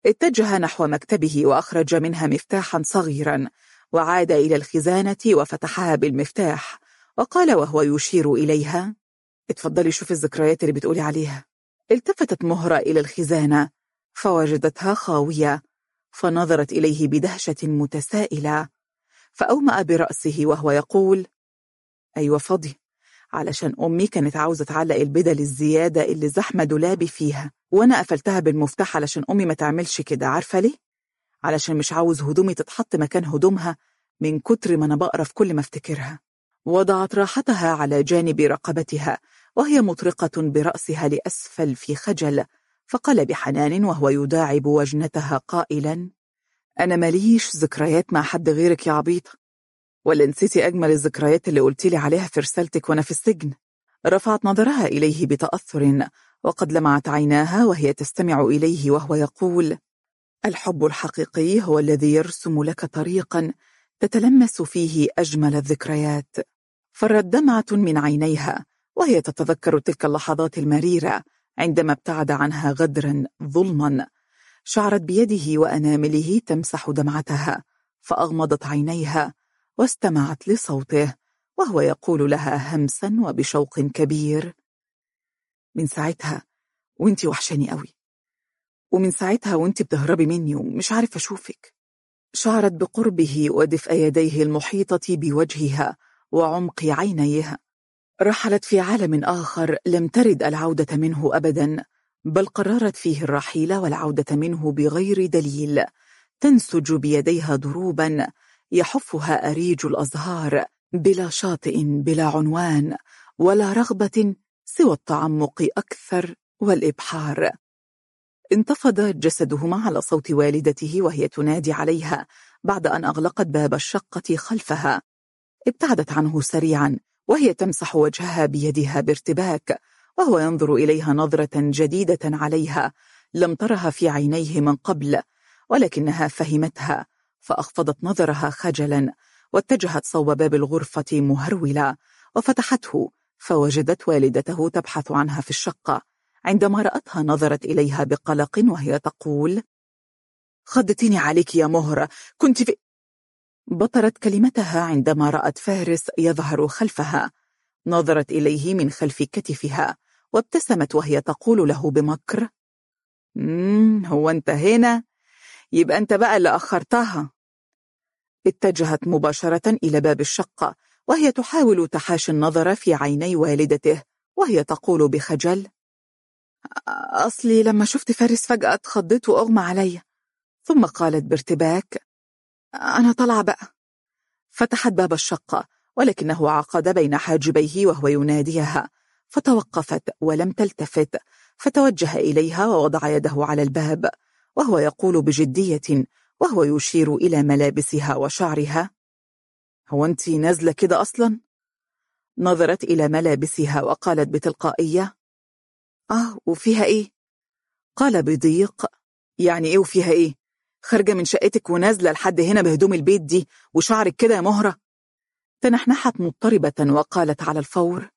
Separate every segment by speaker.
Speaker 1: اتجه نحو مكتبه وأخرج منها مفتاحا صغيرا وعاد إلى الخزانة وفتحها بالمفتاح وقال وهو يشير إليها اتفضلي شوف الذكريات اللي بتقولي عليها التفتت مهرة إلى الخزانة فوجدتها خاوية فنظرت إليه بدهشة متسائلة فأومأ برأسه وهو يقول أيوة فضي علشان أمي كانت عاوزة تعلق البدل الزيادة اللي زحمة دولابي فيها وأنا قفلتها بالمفتاح علشان أمي ما تعملش كده عارفة ليه؟ علشان مش عاوز هدومي تتحط مكان هدومها من كتر ما أنا بقرف كل ما افتكرها وضعت راحتها على جانب رقبتها وهي مطرقة برأسها لأسفل في خجل فقال بحنان وهو يداعب وجنتها قائلا أنا ماليش ذكريات مع حد غيرك يا عبيطة ولا نسيتي أجمل الذكريات اللي قلتيلي عليها في رسالتك وأنا في السجن رفعت نظرها إليه بتأثر وقد لمعت عيناها وهي تستمع إليه وهو يقول الحب الحقيقي هو الذي يرسم لك طريقا تتلمس فيه أجمل الذكريات فرت دمعة من عينيها وهي تتذكر تلك اللحظات المريرة عندما ابتعد عنها غدرا ظلما شعرت بيده وأنامله تمسح دمعتها فأغمضت عينيها واستمعت لصوته وهو يقول لها همسا وبشوق كبير من ساعتها وانتي وحشاني قوي ومن ساعتها وانتي بتهربي مني ومش عارف أشوفك شعرت بقربه ودفء يديه المحيطة بوجهها وعمق عينيها رحلت في عالم آخر لم ترد العودة منه أبدا بل قررت فيه الرحيل والعودة منه بغير دليل تنسج بيديها ضروبا يحفها أريج الأزهار بلا شاطئ بلا عنوان ولا رغبة سوى التعمق أكثر والإبحار انتفض جسدهما على صوت والدته وهي تنادي عليها بعد أن أغلقت باب الشقة خلفها ابتعدت عنه سريعا وهي تمسح وجهها بيدها بارتباك وهو ينظر إليها نظرة جديدة عليها لم ترها في عينيه من قبل ولكنها فهمتها فأخفضت نظرها خجلا واتجهت صوب باب الغرفة مهرولة وفتحته فوجدت والدته تبحث عنها في الشقة عندما رأتها نظرت إليها بقلق وهي تقول خدتني عليك يا مهرة كنت في بطرت كلمتها عندما رأت فارس يظهر خلفها نظرت إليه من خلف كتفها وابتسمت وهي تقول له بمكر مم هو أنت هنا؟ يبقى أنت بقى اللي أخرتها اتجهت مباشرة إلى باب الشقة وهي تحاول تحاشي النظر في عيني والدته وهي تقول بخجل أصلي لما شفت فارس فجأة اتخضيت وأغمى علي ثم قالت بارتباك أنا طلع بقى فتحت باب الشقة ولكنه عقد بين حاجبيه وهو يناديها فتوقفت ولم تلتفت فتوجه إليها ووضع يده على الباب وهو يقول بجدية وهو يشير إلى ملابسها وشعرها هو أنت نازلة كده أصلا؟ نظرت إلى ملابسها وقالت بتلقائية آه وفيها إيه؟ قال بضيق يعني إيه وفيها إيه؟ خارجة من شقتك ونازلة لحد هنا بهدوم البيت دي وشعرك كده يا مهرة تنحنحت مضطربة وقالت على الفور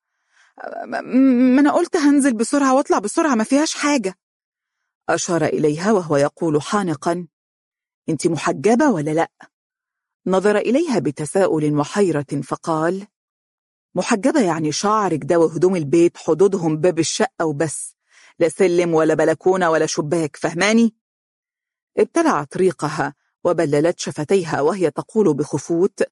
Speaker 1: ما أنا قلت هنزل بسرعة واطلع بسرعة ما فيهاش حاجة أشار إليها وهو يقول حانقا أنت محجبة ولا لأ؟ نظر إليها بتساؤل وحيرة فقال محجبة يعني شعرك ده وهدوم البيت حدودهم باب الشقة وبس لا سلم ولا بلكونة ولا شباك فهماني؟ ابتلعت ريقها وبللت شفتيها وهي تقول بخفوت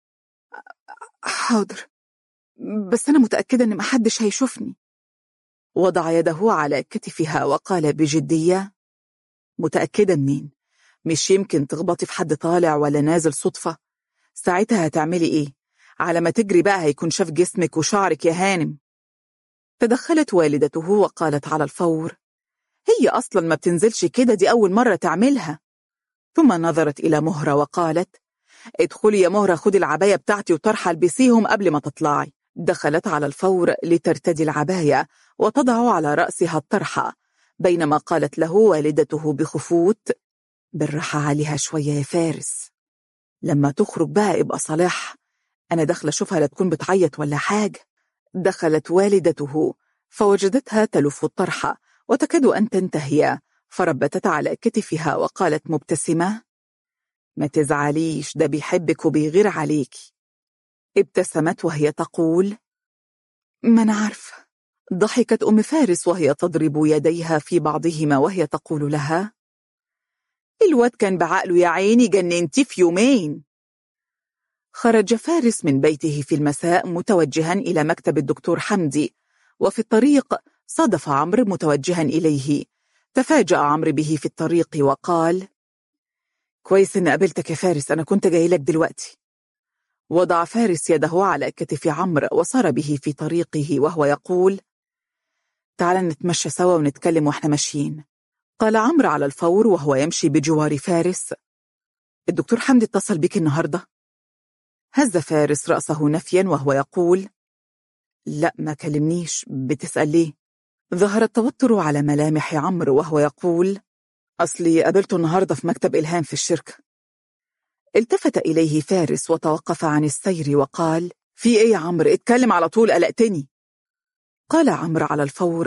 Speaker 1: حاضر بس أنا متأكدة إن محدش هيشوفني وضع يده على كتفها وقال بجدية متأكدة منين؟ مش يمكن تخبطي في حد طالع ولا نازل صدفة ساعتها هتعملي إيه؟ على ما تجري بقى هيكون شاف جسمك وشعرك يا هانم تدخلت والدته وقالت على الفور هي أصلا ما بتنزلش كده دي أول مرة تعملها ثم نظرت إلى مهرة وقالت ادخلي يا مهرة خدي العباية بتاعتي وطرحة البسيهم قبل ما تطلعي دخلت على الفور لترتدي العباية وتضع على رأسها الطرحة بينما قالت له والدته بخفوت بالراحة عليها شوية يا فارس لما تخرج بقى ابقى صالح أنا داخلة أشوفها لا تكون بتعيط ولا حاجة دخلت والدته فوجدتها تلف الطرحة وتكاد أن تنتهي فربتت على كتفها وقالت مبتسمة ما تزعليش ده بيحبك وبيغير عليك ابتسمت وهي تقول ما أنا عارفة ضحكت أم فارس وهي تضرب يديها في بعضهما وهي تقول لها الواد كان بعقله يا عيني جننتي في يومين خرج فارس من بيته في المساء متوجها إلى مكتب الدكتور حمدي وفي الطريق صادف عمرو متوجها إليه تفاجأ عمرو به في الطريق وقال كويس إن قابلتك يا فارس أنا كنت جاي لك دلوقتي وضع فارس يده على كتف عمرو وصار به في طريقه وهو يقول تعال نتمشى سوا ونتكلم واحنا ماشيين قال عمرو على الفور وهو يمشي بجوار فارس الدكتور حمدي اتصل بك النهاردة هز فارس رأسه نفيا وهو يقول لا ما كلمنيش بتسأل ليه ظهر التوتر على ملامح عمرو وهو يقول أصلي قابلته النهاردة في مكتب إلهام في الشركة التفت إليه فارس وتوقف عن السير وقال في إيه يا عمرو اتكلم على طول قلقتني قال عمرو على الفور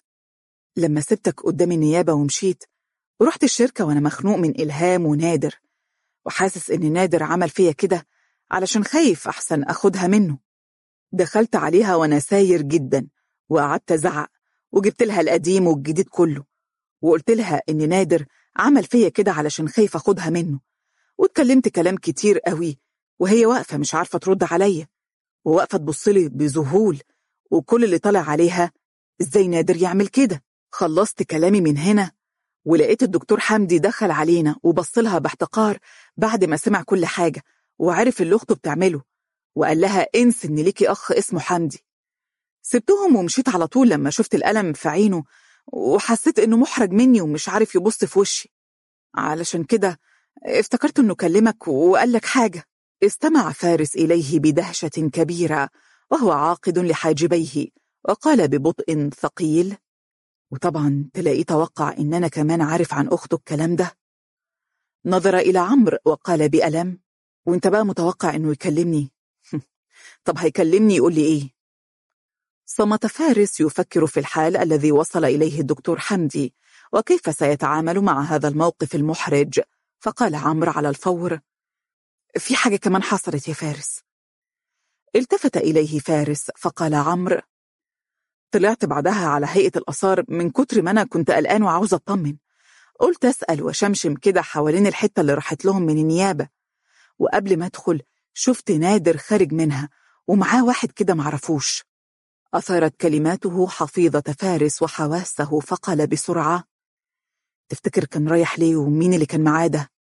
Speaker 1: لما سبتك قدام النيابة ومشيت ورحت الشركة وأنا مخنوق من إلهام ونادر وحاسس إن نادر عمل فيا كده علشان خايف أحسن أخدها منه دخلت عليها وأنا ساير جدا وقعدت أزعق وجبت لها القديم والجديد كله وقلت لها إن نادر عمل فيا كده علشان خايف أخدها منه واتكلمت كلام كتير قوي وهي واقفة مش عارفة ترد عليا وواقفة تبصلي بذهول وكل اللي طالع عليها ازاي نادر يعمل كده خلصت كلامي من هنا ولقيت الدكتور حمدي دخل علينا وبصلها باحتقار بعد ما سمع كل حاجة وعرف اللي أخته بتعمله وقال لها انس إن ليكي أخ اسمه حمدي سبتهم ومشيت على طول لما شفت الألم في عينه وحسيت إنه محرج مني ومش عارف يبص في وشي علشان كده افتكرت إنه كلمك وقال لك حاجة استمع فارس إليه بدهشة كبيرة وهو عاقد لحاجبيه وقال ببطء ثقيل وطبعا تلاقيه توقع إن أنا كمان عارف عن أخته الكلام ده نظر إلى عمرو وقال بألم وانت بقى متوقع إنه يكلمني طب هيكلمني يقول لي إيه صمت فارس يفكر في الحال الذي وصل إليه الدكتور حمدي وكيف سيتعامل مع هذا الموقف المحرج فقال عمرو على الفور في حاجة كمان حصلت يا فارس التفت إليه فارس فقال عمرو طلعت بعدها على هيئة الآثار من كتر ما أنا كنت قلقان وعاوز أطمن قلت أسأل وشمشم كده حوالين الحتة اللي راحت لهم من النيابة وقبل ما أدخل شفت نادر خارج منها ومعاه واحد كده معرفوش أثارت كلماته حفيظة فارس وحواسه فقال بسرعة تفتكر كان رايح ليه ومين اللي كان معاه ده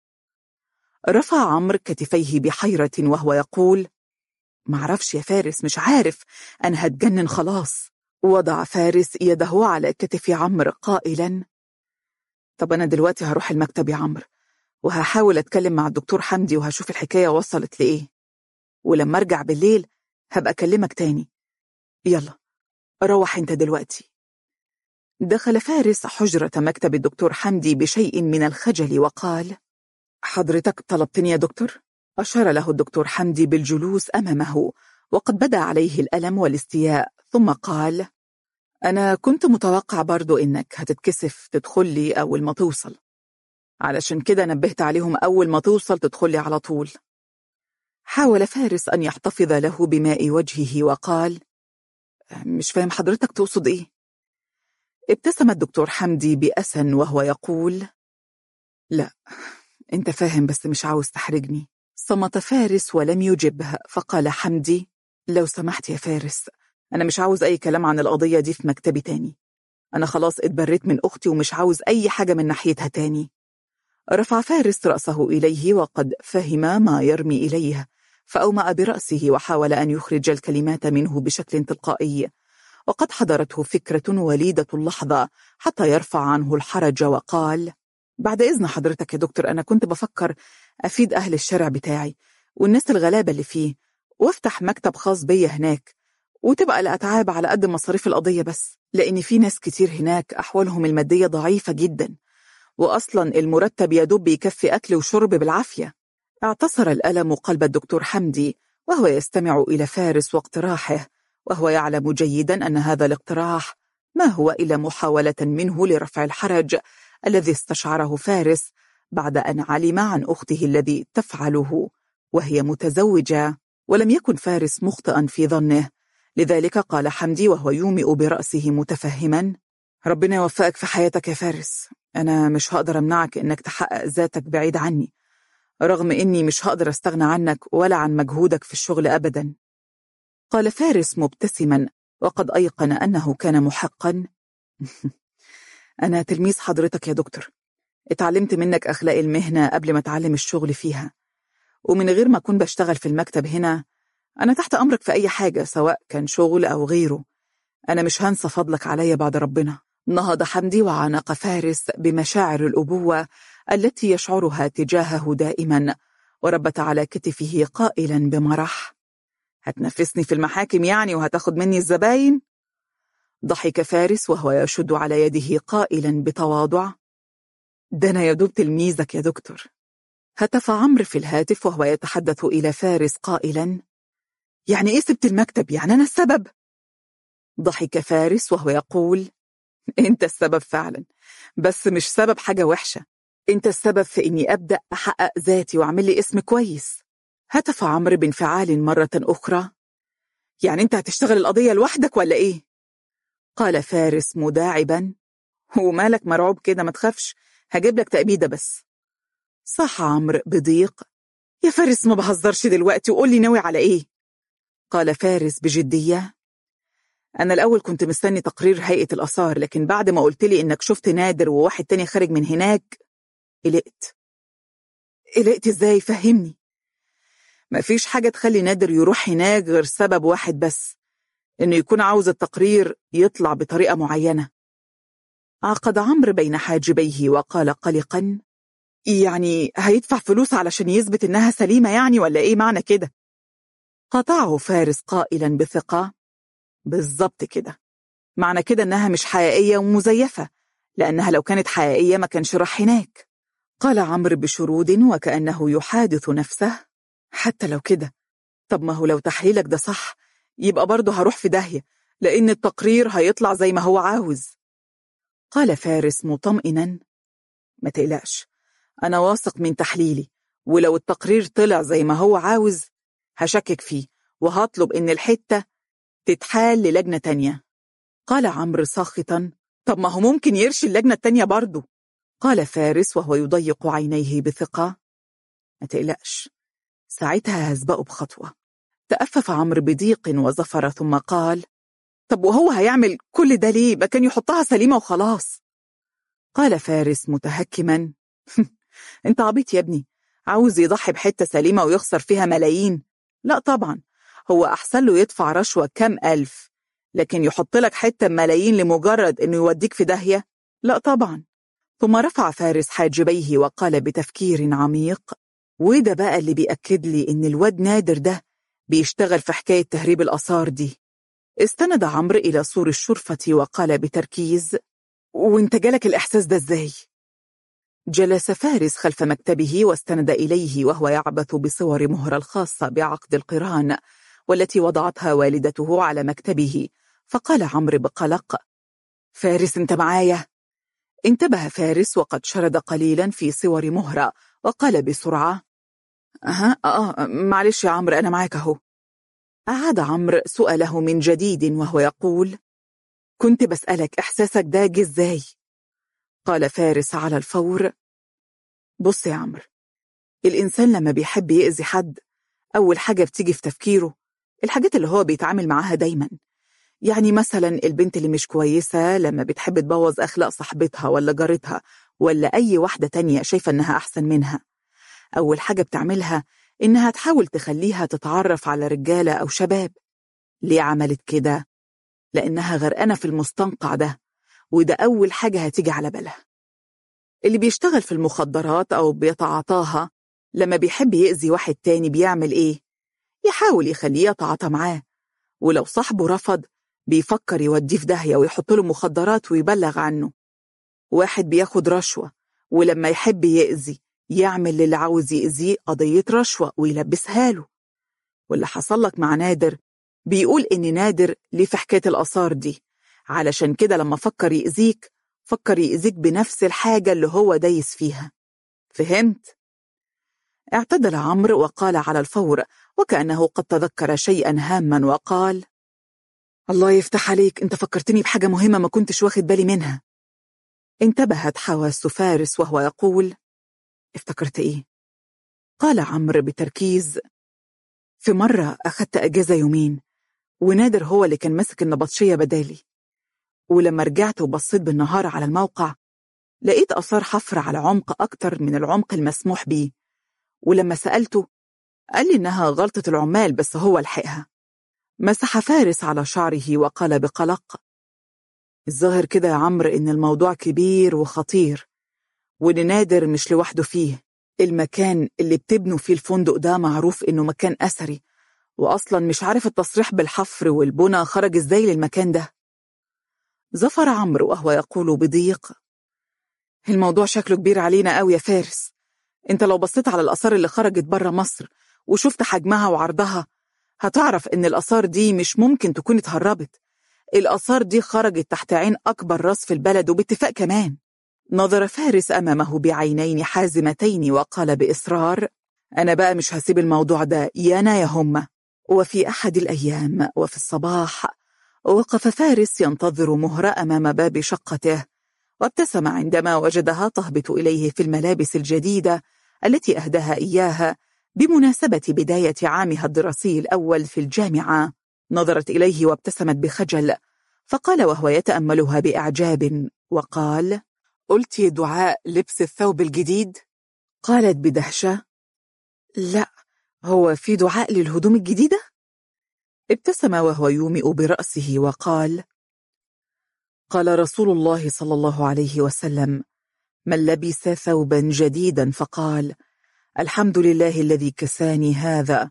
Speaker 1: رفع عمرو كتفيه بحيرة وهو يقول معرفش يا فارس مش عارف أنا هتجنن خلاص وضع فارس يده على كتف عمرو قائلا طب أنا دلوقتي هروح المكتب يا عمرو وهحاول أتكلم مع الدكتور حمدي وهشوف الحكاية وصلت لإيه ولما أرجع بالليل هبقى أكلمك تاني يلا روح أنت دلوقتي دخل فارس حجرة مكتب الدكتور حمدي بشيء من الخجل وقال حضرتك طلبتني يا دكتور؟ أشار له الدكتور حمدي بالجلوس أمامه وقد بدا عليه الألم والاستياء ثم قال أنا كنت متوقع برضو إنك هتتكسف تدخلي أول ما توصل علشان كده نبهت عليهم أول ما توصل تدخلي على طول حاول فارس أن يحتفظ له بماء وجهه وقال مش فاهم حضرتك تقصد إيه ابتسم الدكتور حمدي بأسا وهو يقول لا انت فاهم بس مش عاوز تحرجني صمت فارس ولم يجبه فقال حمدي لو سمحت يا فارس أنا مش عاوز أي كلام عن القضية دي في مكتبي تاني أنا خلاص اتبريت من أختي ومش عاوز أي حاجة من ناحيتها تاني رفع فارس رأسه إليه وقد فهم ما يرمي إليه فأومأ برأسه وحاول أن يخرج الكلمات منه بشكل تلقائي وقد حضرته فكرة وليدة اللحظة حتى يرفع عنه الحرج وقال بعد إذن حضرتك يا دكتور أنا كنت بفكر أفيد أهل الشارع بتاعي والناس الغلابة اللي فيه وافتح مكتب خاص بيا هناك وتبقى الأتعاب على قد مصاريف القضية بس لأن في ناس كتير هناك أحوالهم المادية ضعيفة جدا وأصلا المرتب يدب يكفي أكل وشرب بالعافية اعتصر الألم قلب الدكتور حمدي وهو يستمع إلى فارس واقتراحه وهو يعلم جيدا أن هذا الاقتراح ما هو إلا محاولة منه لرفع الحرج الذي استشعره فارس بعد أن علم عن أخته الذي تفعله وهي متزوجة ولم يكن فارس مخطئا في ظنه لذلك قال حمدي وهو يومئ برأسه متفهما ربنا يوفقك في حياتك يا فارس أنا مش هقدر أمنعك إنك تحقق ذاتك بعيد عني رغم إني مش هقدر أستغنى عنك ولا عن مجهودك في الشغل أبدا قال فارس مبتسما وقد أيقن أنه كان محقا أنا تلميذ حضرتك يا دكتور اتعلمت منك أخلاق المهنة قبل ما اتعلم الشغل فيها ومن غير ما أكون بشتغل في المكتب هنا أنا تحت أمرك في أي حاجة سواء كان شغل أو غيره أنا مش هنسى فضلك عليا بعد ربنا نهض حمدي وعانق فارس بمشاعر الأبوة التي يشعرها تجاهه دائما وربت على كتفه قائلا بمرح هتنفسني في المحاكم يعني وهتاخد مني الزباين؟ ضحك فارس وهو يشد على يده قائلا بتواضع ده أنا يدوب تلميذك يا دكتور هتف عمرو في الهاتف وهو يتحدث إلى فارس قائلا يعني إيه سبت المكتب يعني أنا السبب؟ ضحك فارس وهو يقول أنت السبب فعلا بس مش سبب حاجة وحشة أنت السبب في إني أبدأ أحقق ذاتي وأعمل لي اسم كويس هتف عمرو بانفعال مرة أخرى يعني أنت هتشتغل القضية لوحدك ولا إيه؟ قال فارس مداعبا ومالك مرعوب كده ما تخافش هجيب لك تأبيدة بس صح عمرو بضيق يا فارس ما بهزرش دلوقتي وقول لي ناوي على إيه؟ قال فارس بجدية أنا الأول كنت مستني تقرير هيئة الآثار لكن بعد ما قلت لي إنك شفت نادر وواحد تاني خارج من هناك قلقت قلقت إزاي فهمني مفيش حاجة تخلي نادر يروح هناك غير سبب واحد بس إنه يكون عاوز التقرير يطلع بطريقة معينة عقد عمرو بين حاجبيه وقال قلقا يعني هيدفع فلوس علشان يثبت إنها سليمة يعني ولا إيه معنى كده قطعه فارس قائلا بثقة بالظبط كده معنى كده إنها مش حقيقية ومزيفة لأنها لو كانت حقيقية ما كانش راح هناك قال عمرو بشرود وكأنه يحادث نفسه حتى لو كده طب ما هو لو تحليلك ده صح يبقى برضه هروح في داهية لأن التقرير هيطلع زي ما هو عاوز قال فارس مطمئنا ما تقلقش أنا واثق من تحليلي ولو التقرير طلع زي ما هو عاوز هشكك فيه وهطلب إن الحتة تتحال للجنة تانية قال عمرو ساخطا طب ما هو ممكن يرشي اللجنة التانية برضه قال فارس وهو يضيق عينيه بثقة ما تقلقش ساعتها هسبقه بخطوة تأفف عمرو بضيق وزفر ثم قال طب وهو هيعمل كل ده ليه ما كان يحطها سليمة وخلاص قال فارس متهكما انت عبيط يا ابني عاوز يضحي بحتة سليمة ويخسر فيها ملايين لا طبعا هو أحسن له يدفع رشوة كام ألف لكن يحط لك حتة ملايين لمجرد إنه يوديك في داهية لا طبعا ثم رفع فارس حاجبيه وقال بتفكير عميق وده بقى اللي بيأكد لي إن الواد نادر ده بيشتغل في حكاية تهريب الآثار دي استند عمرو إلى سور الشرفة وقال بتركيز وانت جالك الإحساس ده ازاي؟ جلس فارس خلف مكتبه واستند إليه وهو يعبث بصور مهرة الخاصة بعقد القران والتي وضعتها والدته على مكتبه فقال عمرو بقلق فارس انت معايا انتبه فارس وقد شرد قليلا في صور مهرة وقال بسرعة أها آه معلش يا عمرو أنا معاك أهو أعاد عمرو سؤاله من جديد وهو يقول كنت بسألك إحساسك ده جه إزاي؟ قال فارس على الفور بص يا عمرو الإنسان لما بيحب يأذي حد أول حاجة بتيجي في تفكيره الحاجات اللي هو بيتعامل معاها دايما يعني مثلا البنت اللي مش كويسة لما بتحب تبوظ أخلاق صاحبتها ولا جارتها ولا أي واحدة تانية شايفة إنها أحسن منها أول حاجة بتعملها إنها تحاول تخليها تتعرف على رجالة أو شباب ليه عملت كده؟ لأنها غرقانة في المستنقع ده وده أول حاجة هتيجي على بالها اللي بيشتغل في المخدرات أو بيتعاطاها لما بيحب يأذي واحد تاني بيعمل إيه؟ يحاول يخليه يتعاطى معاه ولو صاحبه رفض بيفكر يوديه في داهية ويحط له مخدرات ويبلغ عنه واحد بياخد رشوة ولما يحب يأذي يعمل للي عاوز يأذيه قضية رشوة ويلبسها له واللي حصل لك مع نادر بيقول إن نادر ليه في حكاية الآثار دي علشان كده لما فكر يأذيك فكر يأذيك بنفس الحاجة اللي هو دايس فيها فهمت؟ اعتدل عمرو وقال على الفور وكأنه قد تذكر شيئا هاما وقال الله يفتح عليك انت فكرتني بحاجة مهمة ما كنتش واخد بالي منها انتبهت حواس فارس وهو يقول افتكرت ايه؟ قال عمرو بتركيز في مرة أخدت أجازة يومين ونادر هو اللي كان ماسك النبطشية بدالي ولما رجعت وبصيت بالنهار على الموقع لقيت آثار حفر على عمق أكتر من العمق المسموح بيه ولما سألته قال لي إنها غلطة العمال بس هو لحقها مسح فارس على شعره وقال بقلق الظاهر كده يا عمرو إن الموضوع كبير وخطير وإن نادر مش لوحده فيه المكان اللي بتبنوا فيه الفندق ده معروف إنه مكان أثري وأصلا مش عارف التصريح بالحفر والبنى خرج إزاي للمكان ده زفر عمرو وهو يقول بضيق الموضوع شكله كبير علينا قوي يا فارس انت لو بصيت على الآثار اللي خرجت بره مصر وشفت حجمها وعرضها هتعرف ان الآثار دي مش ممكن تكون اتهربت الآثار دي خرجت تحت عين أكبر راس في البلد وباتفاق كمان نظر فارس أمامه بعينين حازمتين وقال بإصرار أنا بقى مش هسيب الموضوع ده يانا يا هم وفي أحد الأيام وفي الصباح وقف فارس ينتظر مهرة أمام باب شقته وابتسم عندما وجدها تهبط إليه في الملابس الجديدة التي أهداها إياها بمناسبة بداية عامها الدراسي الأول في الجامعة نظرت إليه وابتسمت بخجل فقال وهو يتأملها بإعجاب وقال قلت دعاء لبس الثوب الجديد؟ قالت بدهشة لا هو في دعاء للهدوم الجديدة؟ ابتسم وهو يومئ برأسه وقال قال رسول الله صلى الله عليه وسلم من لبس ثوبا جديدا فقال الحمد لله الذي كساني هذا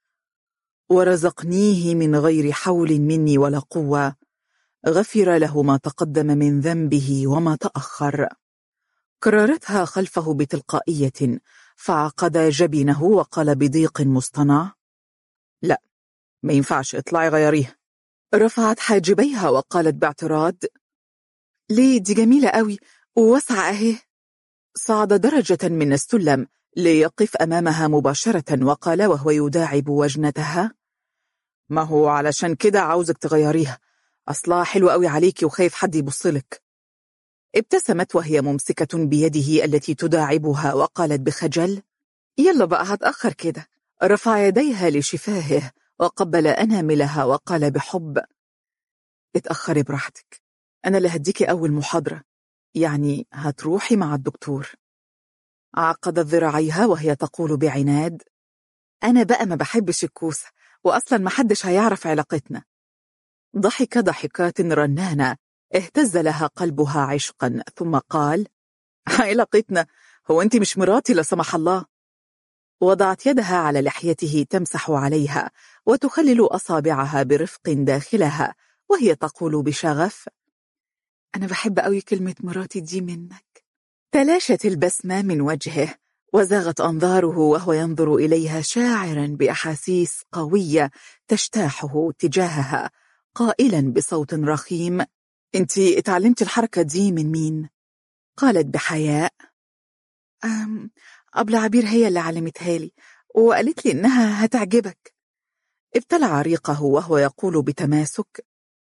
Speaker 1: ورزقنيه من غير حول مني ولا قوة غفر له ما تقدم من ذنبه وما تأخر كررتها خلفه بتلقائية فعقد جبينه وقال بضيق مصطنع لا ما ينفعش اطلعي غيريه رفعت حاجبيها وقالت باعتراض ليه دي جميلة قوي ووسعة اهي صعد درجة من السلم ليقف أمامها مباشرة وقال وهو يداعب وجنتها ما هو علشان كده عاوزك تغيريها أصلها حلو قوي عليكي وخايف حد يبصلك ابتسمت وهي ممسكة بيده التي تداعبها وقالت بخجل يلا بقى هتأخر كده رفع يديها لشفاهه وقبل أناملها وقال بحب اتأخري براحتك أنا اللي هديكي أول محاضرة يعني هتروحي مع الدكتور عقدت ذراعيها وهي تقول بعناد أنا بقى ما بحبش الكوسة وأصلا ما حدش هيعرف علاقتنا ضحك ضحكات رنانة اهتز لها قلبها عشقا ثم قال علاقتنا هو أنت مش مراتي لا سمح الله وضعت يدها على لحيته تمسح عليها وتخلل أصابعها برفق داخلها وهي تقول بشغف أنا بحب قوي كلمة مراتي دي منك تلاشت البسمة من وجهه وزاغت أنظاره وهو ينظر إليها شاعرا بأحاسيس قوية تجتاحه تجاهها قائلا بصوت رخيم انت اتعلمت الحركة دي من مين؟ قالت بحياء أم أبلة عبير هي اللي علمتها لي وقالت لي إنها هتعجبك ابتلع ريقه وهو يقول بتماسك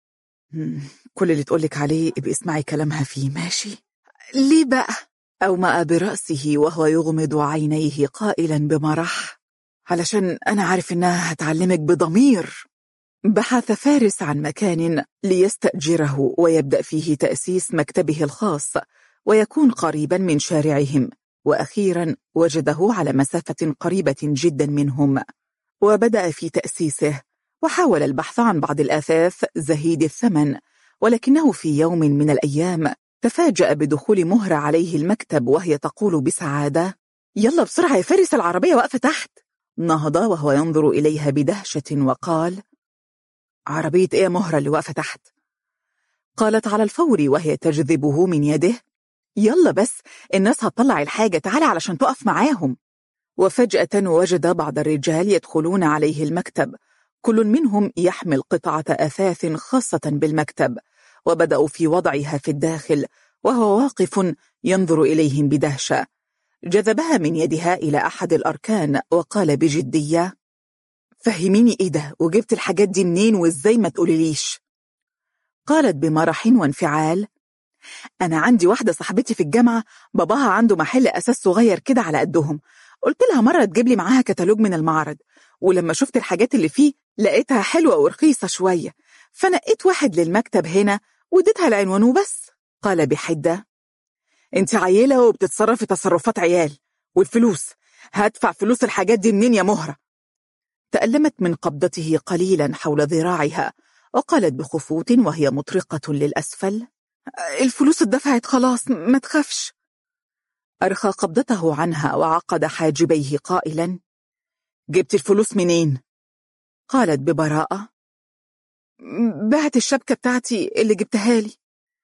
Speaker 1: كل اللي تقولك عليه ابقي اسمعي كلامها فيه ماشي ليه بقى أومأ برأسه وهو يغمض عينيه قائلا بمرح علشان أنا عارف إنها هتعلمك بضمير بحث فارس عن مكان ليستأجره ويبدأ فيه تأسيس مكتبه الخاص ويكون قريبا من شارعهم وأخيرا وجده على مسافة قريبة جدا منهم وبدأ في تأسيسه وحاول البحث عن بعض الآثاث زهيد الثمن ولكنه في يوم من الأيام تفاجأ بدخول مهرة عليه المكتب وهي تقول بسعادة يلا بسرعة يا فارس العربية واقفة تحت نهض وهو ينظر إليها بدهشة وقال عربية إيه مهرة اللي واقفة تحت قالت على الفور وهي تجذبه من يده يلا بس الناس هتطلع الحاجة تعالى علشان تقف معاهم وفجأة وجد بعض الرجال يدخلون عليه المكتب كل منهم يحمل قطعة أثاث خاصة بالمكتب وبدأوا في وضعها في الداخل وهو واقف ينظر إليهم بدهشة جذبها من يدها إلى أحد الأركان وقال بجدية فهميني إيه ده وجبت الحاجات دي منين وإزاي ما تقوليليش قالت بمرح وانفعال أنا عندي واحدة صاحبتي في الجامعة باباها عنده محل أساس صغير كده على قدهم قلت لها مرة تجيب لي معاها كتالوج من المعرض ولما شفت الحاجات اللي فيه لقيتها حلوة ورخيصة شوية فنقيت واحد للمكتب هنا واديتها العنوان وبس قال بحدة انت عيلة وبتتصرفي تصرفات عيال والفلوس هدفع فلوس الحاجات دي منين يا مهرة تألمت من قبضته قليلا حول ذراعها وقالت بخفوت وهي مطرقة للأسفل الفلوس اتدفعت خلاص ما تخافش أرخى قبضته عنها وعقد حاجبيه قائلا جبت الفلوس منين؟ قالت ببراءة بعت الشبكة بتاعتي اللي جبتها لي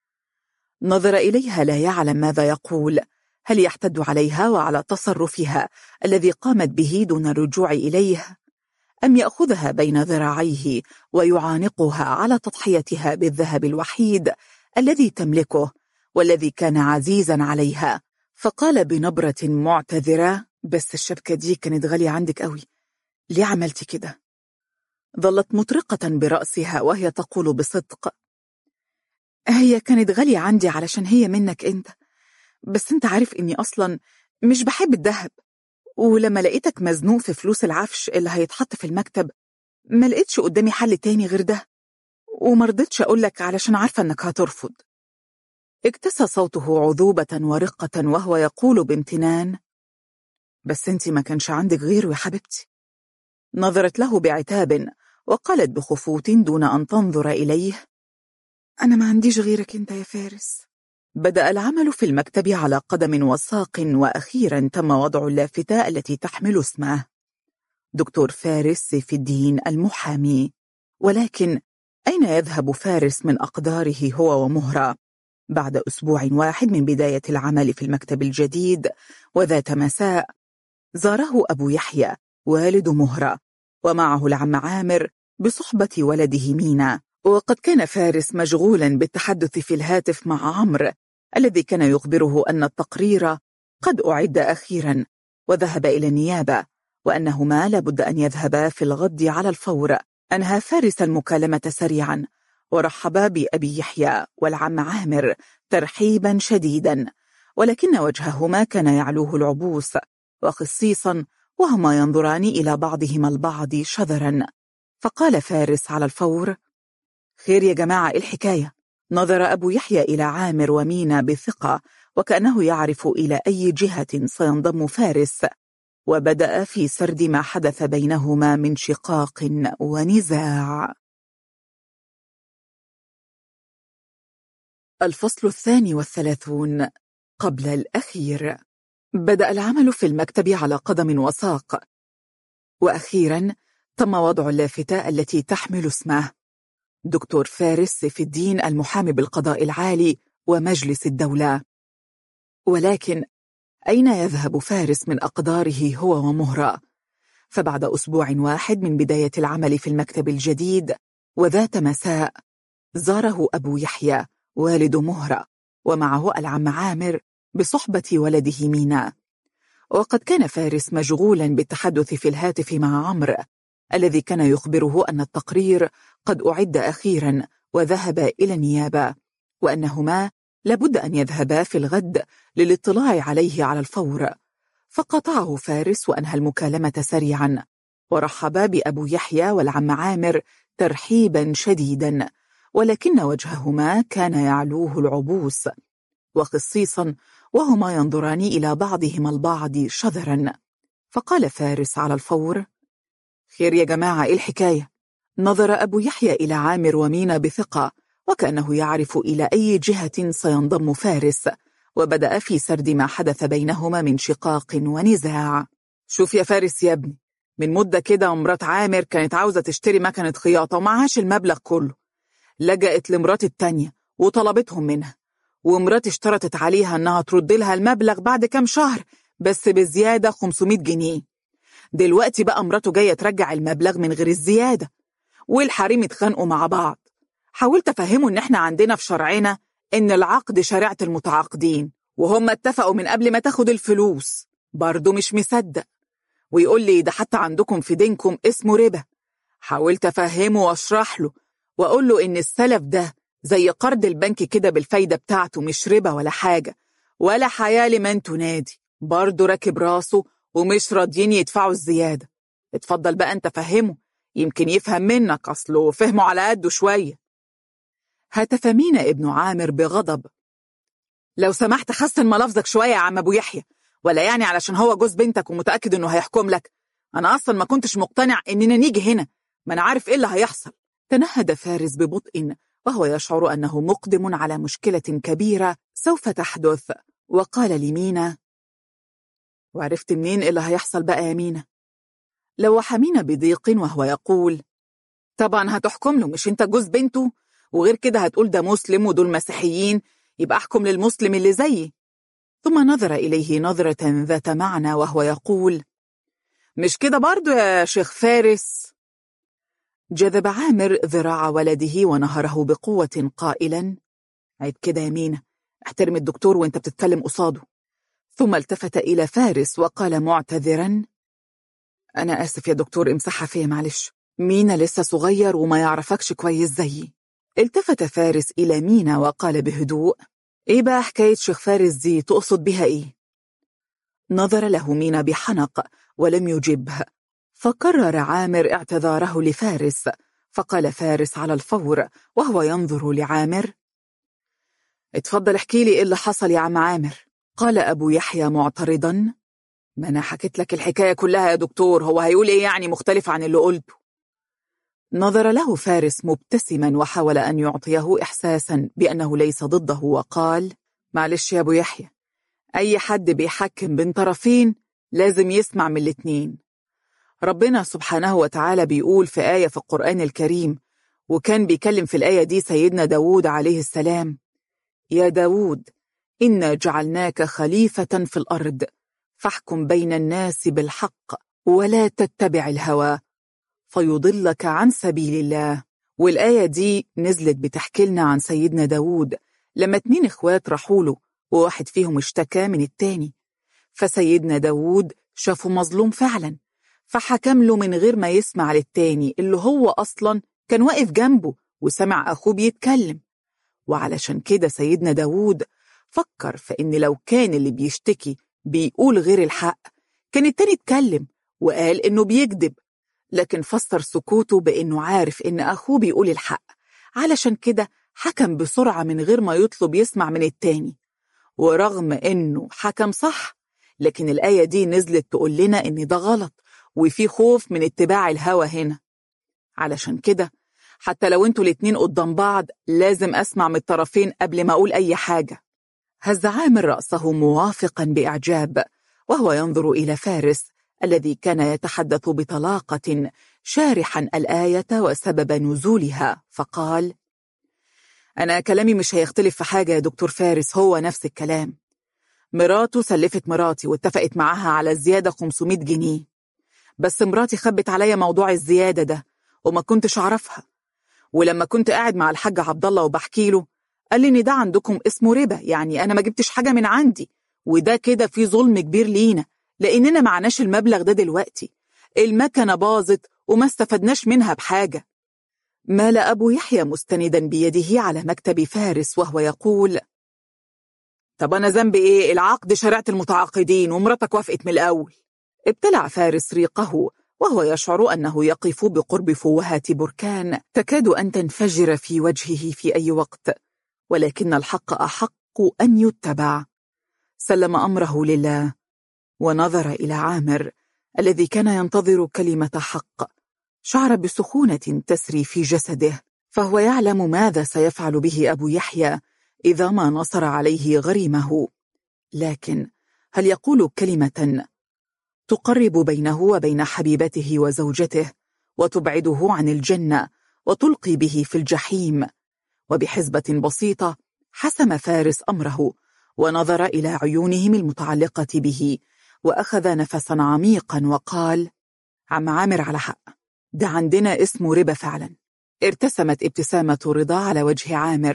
Speaker 1: نظر إليها لا يعلم ماذا يقول هل يحتد عليها وعلى تصرفها الذي قامت به دون الرجوع إليه أم يأخذها بين ذراعيه ويعانقها على تضحيتها بالذهب الوحيد الذي تملكه والذي كان عزيزا عليها فقال بنبرة معتذرة بس الشبكة دي كانت غالية عندك قوي ليه عملتي كده؟ ظلت مطرقة برأسها وهي تقول بصدق هي كانت غالية عندي علشان هي منك انت بس انت عارف اني اصلا مش بحب الذهب ولما لقيتك مزنوق في فلوس العفش اللي هيتحط في المكتب ما لقيتش قدامي حل تاني غير ده ومرضتش أقولك علشان عارفة أنك هترفض اكتسى صوته عذوبة ورقة وهو يقول بامتنان بس انت ما كانش عندك غيره يا حبيبتي نظرت له بعتاب وقالت بخفوت دون أن تنظر إليه أنا ما عنديش غيرك انت يا فارس بدأ العمل في المكتب على قدم وساق وأخيرا تم وضع اللافتة التي تحمل اسمه دكتور فارس سيف الدين المحامي ولكن أين يذهب فارس من أقداره هو ومهرة بعد أسبوع واحد من بداية العمل في المكتب الجديد وذات مساء زاره أبو يحيى والد مهرة ومعه العم عامر بصحبة ولده مينا وقد كان فارس مشغولا بالتحدث في الهاتف مع عمرو الذي كان يخبره أن التقرير قد أعد أخيرا وذهب إلى النيابة وأنهما لابد أن يذهبا في الغد على الفور أنهى فارس المكالمة سريعا ورحبا بأبي يحيى والعم عامر ترحيبا شديدا ولكن وجههما كان يعلوه العبوس وخصيصا وهما ينظران إلى بعضهما البعض شذرا فقال فارس على الفور خير يا جماعة إيه الحكاية نظر أبو يحيى إلى عامر ومينا بثقة وكأنه يعرف إلى أي جهة سينضم فارس وبدأ في سرد ما حدث بينهما من شقاق ونزاع الفصل الثاني والثلاثون قبل الأخير بدأ العمل في المكتب على قدم وساق وأخيرا تم وضع اللافتة التي تحمل اسمه دكتور فارس سيف الدين المحامي بالقضاء العالي ومجلس الدولة ولكن أين يذهب فارس من أقداره هو ومهرة؟ فبعد أسبوع واحد من بداية العمل في المكتب الجديد وذات مساء زاره أبو يحيى والد مهرة ومعه العم عامر بصحبة ولده مينا وقد كان فارس مشغولا بالتحدث في الهاتف مع عمرو الذي كان يخبره أن التقرير قد أعد أخيرا وذهب إلى النيابة وأنهما لابد أن يذهبا في الغد للاطلاع عليه على الفور فقطعه فارس وأنهى المكالمة سريعا ورحبا بأبو يحيى والعم عامر ترحيبا شديدا ولكن وجههما كان يعلوه العبوس وخصيصا وهما ينظران إلى بعضهما البعض شذرا فقال فارس على الفور خير يا جماعة إيه الحكاية؟ نظر أبو يحيى إلى عامر ومينا بثقة وكأنه يعرف إلى أي جهة سينضم فارس وبدأ في سرد ما حدث بينهما من شقاق ونزاع شوف يا فارس يا ابني من مدة كده مرات عامر كانت عاوزة تشتري مكنة خياطة ومعهاش المبلغ كله لجأت لمرات التانية وطلبتهم منها ومرات اشترطت عليها انها ترد لها المبلغ بعد كام شهر بس بزيادة 500 جنيه دلوقتي بقى مراته جاية ترجع المبلغ من غير الزيادة والحريم اتخانقوا مع بعض حاولت افهمه ان احنا عندنا في شرعنا إن العقد شريعة المتعاقدين وهم اتفقوا من قبل ما تاخد الفلوس برضه مش مصدق ويقول لي ده حتى عندكم في دينكم اسمه ربا حاولت أفهمه وأشرح له وأقول له إن السلف ده زي قرض البنك كده بالفايدة بتاعته مش ربا ولا حاجة ولا حياة لمن تنادي برضه راكب راسه ومش راضيين يدفعوا الزيادة اتفضل بقى انت فهمه يمكن يفهم منك أصله فهمه على قده شوية هتف مينا ابن عامر بغضب لو سمحت حسن ملفظك شوية يا عم أبو يحيى ولا يعني علشان هو جوز بنتك ومتأكد إنه هيحكم لك أنا أصلا ما كنتش مقتنع إننا نيجي هنا ما أنا عارف إيه اللي هيحصل تنهد فارس ببطء وهو يشعر أنه مقدم على مشكلة كبيرة سوف تحدث وقال لمينا وعرفت منين إيه اللي هيحصل بقى يا مينا لوح مينا بضيق وهو يقول طبعا هتحكم له مش انت جوز بنته وغير كده هتقول ده مسلم ودول مسيحيين يبقى احكم للمسلم اللي زيي ثم نظر إليه نظرة ذات معنى وهو يقول مش كده برضو يا شيخ فارس جذب عامر ذراع ولده ونهره بقوة قائلا عيب كده يا مينا احترم الدكتور وانت بتتكلم قصاده ثم التفت إلى فارس وقال معتذرا أنا آسف يا دكتور امسحها فيا معلش مينا لسه صغير وما يعرفكش كويس زيي التفت فارس إلى مينا وقال بهدوء إيه بقى حكاية شيخ فارس دي تقصد بها إيه؟ نظر له مينا بحنق ولم يجبه فقرر عامر اعتذاره لفارس فقال فارس على الفور وهو ينظر لعامر اتفضل احكي لي ايه اللي حصل يا عم عامر قال أبو يحيى معترضا ما أنا حكيت لك الحكاية كلها يا دكتور هو هيقول إيه يعني مختلف عن اللي قلته نظر له فارس مبتسما وحاول أن يعطيه إحساسا بأنه ليس ضده وقال معلش يا أبو يحيى أي حد بيحكم بين طرفين لازم يسمع من الاتنين ربنا سبحانه وتعالى بيقول في آية في القرآن الكريم وكان بيكلم في الآية دي سيدنا داود عليه السلام يا داود إنا جعلناك خليفة في الأرض فاحكم بين الناس بالحق ولا تتبع الهوى فيضلك عن سبيل الله والآية دي نزلت بتحكي لنا عن سيدنا داود لما اتنين اخوات راحوا له وواحد فيهم اشتكى من التاني فسيدنا داود شافه مظلوم فعلا فحكم له من غير ما يسمع للتاني اللي هو أصلا كان واقف جنبه وسمع أخوه بيتكلم وعلشان كده سيدنا داود فكر في إن لو كان اللي بيشتكي بيقول غير الحق كان التاني اتكلم وقال إنه بيكذب لكن فسر سكوته بإنه عارف إن أخوه بيقول الحق علشان كده حكم بسرعة من غير ما يطلب يسمع من التاني ورغم إنه حكم صح لكن الآية دي نزلت تقول لنا إن ده غلط وفي خوف من اتباع الهوى هنا علشان كده حتى لو انتوا الاتنين قدام بعض لازم أسمع من الطرفين قبل ما أقول أي حاجة هز عامر رأسه موافقا بإعجاب وهو ينظر إلى فارس الذي كان يتحدث بطلاقة شارحا الآية وسبب نزولها فقال أنا كلامي مش هيختلف في حاجة يا دكتور فارس هو نفس الكلام مراته سلفت مراتي واتفقت معاها على زيادة 500 جنيه بس مراتي خبت عليا موضوع الزيادة ده وما كنتش أعرفها ولما كنت قاعد مع الحاج عبد الله وبحكي له قال لي إن ده عندكم اسمه ربا يعني أنا ما جبتش حاجة من عندي وده كده في ظلم كبير لينا لأننا معناش المبلغ ده دلوقتي المكنة باظت وما استفدناش منها بحاجة مال أبو يحيى مستندا بيده على مكتب فارس وهو يقول طب أنا ذنبي إيه العقد شريعة المتعاقدين ومراتك وافقت من الأول ابتلع فارس ريقه وهو يشعر أنه يقف بقرب فوهة بركان تكاد أن تنفجر في وجهه في أي وقت ولكن الحق أحق أن يتبع سلم أمره لله ونظر إلى عامر الذي كان ينتظر كلمة حق شعر بسخونة تسري في جسده فهو يعلم ماذا سيفعل به أبو يحيى إذا ما نصر عليه غريمه لكن هل يقول كلمة تقرب بينه وبين حبيبته وزوجته وتبعده عن الجنة وتلقي به في الجحيم وبحزبة بسيطة حسم فارس أمره ونظر إلى عيونهم المتعلقة به وأخذ نفسا عميقا وقال عم عامر على حق ده عندنا اسمه ربا فعلا ارتسمت ابتسامة رضا على وجه عامر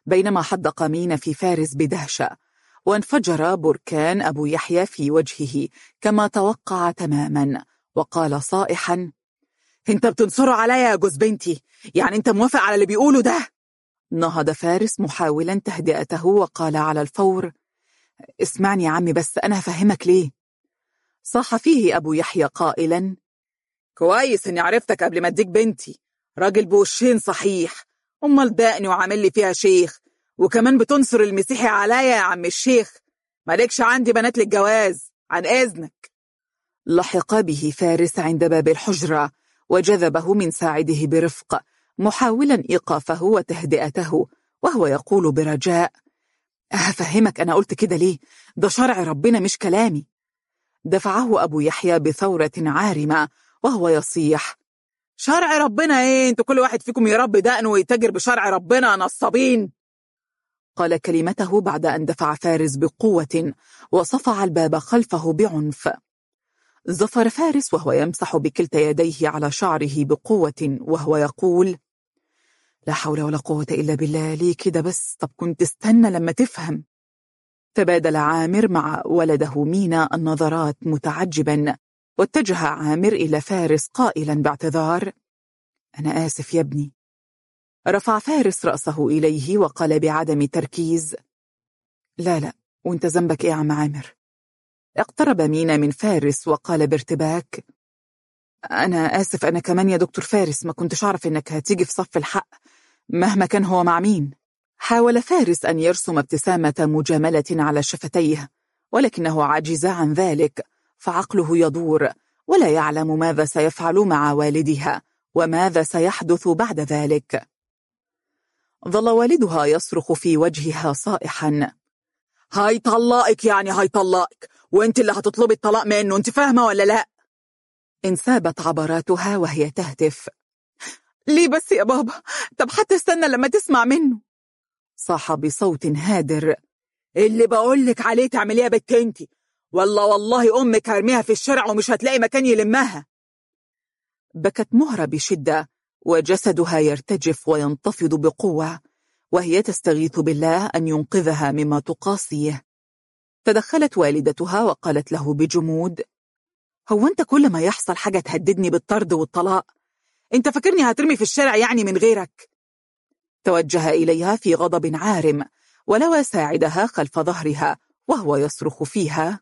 Speaker 1: بينما حدق مين في فارس بدهشة وانفجر بركان أبو يحيى في وجهه كما توقع تماما وقال صائحا انت بتنصره عليا يا جوز بنتي يعني انت موافق على اللي بيقوله ده نهض فارس محاولا تهدئته وقال على الفور اسمعني يا عمي بس أنا هفهمك ليه صاح فيه أبو يحيى قائلا كويس إني عرفتك قبل ما أديك بنتي راجل بوشين صحيح أمال دقني وعامل لي فيها شيخ وكمان بتنصر المسيحي عليا يا عم الشيخ مالكش عندي بنات للجواز عن إذنك لحق به فارس عند باب الحجرة وجذبه من ساعده برفق محاولا إيقافه وتهدئته وهو يقول برجاء هفهمك أنا قلت كده ليه ده شرع ربنا مش كلامي دفعه أبو يحيى بثورة عارمة وهو يصيح شرع ربنا ايه انتوا كل واحد فيكم يربي دقنه ويتاجر بشرع ربنا نصابين قال كلمته بعد أن دفع فارس بقوة وصفع الباب خلفه بعنف زفر فارس وهو يمسح بكلتا يديه على شعره بقوة وهو يقول لا حول ولا قوة إلا بالله ليه كده بس طب كنت استنى لما تفهم تبادل عامر مع ولده مينا النظرات متعجبا واتجه عامر إلى فارس قائلا باعتذار أنا آسف يا ابني رفع فارس رأسه إليه وقال بعدم تركيز لا لا وانت ذنبك ايه يا عم عامر اقترب مينا من فارس وقال بارتباك أنا آسف أنا كمان يا دكتور فارس ما كنتش أعرف إنك هتيجي في صف الحق مهما كان هو مع مين حاول فارس أن يرسم ابتسامة مجاملة على شفتيه ولكنه عجز عن ذلك فعقله يدور ولا يعلم ماذا سيفعل مع والدها وماذا سيحدث بعد ذلك ظل والدها يصرخ في وجهها صائحا هاي طلقك يعني هاي طلقك وانت اللي هتطلبي الطلاق منه انت فاهمة ولا لا انسابت عبراتها وهي تهتف ليه بس يا بابا طب حتى استنى لما تسمع منه صاح بصوت هادر اللي بقولك عليه تعمليها بنت انتي والله والله أمك هرميها في الشارع ومش هتلاقي مكان يلمها بكت مهرة بشدة وجسدها يرتجف وينتفض بقوة وهي تستغيث بالله أن ينقذها مما تقاصيه تدخلت والدتها وقالت له بجمود هو أنت كل ما يحصل حاجة تهددني بالطرد والطلاق أنت فاكرني هترمي في الشارع يعني من غيرك توجه إليها في غضب عارم ولوى ساعدها خلف ظهرها وهو يصرخ فيها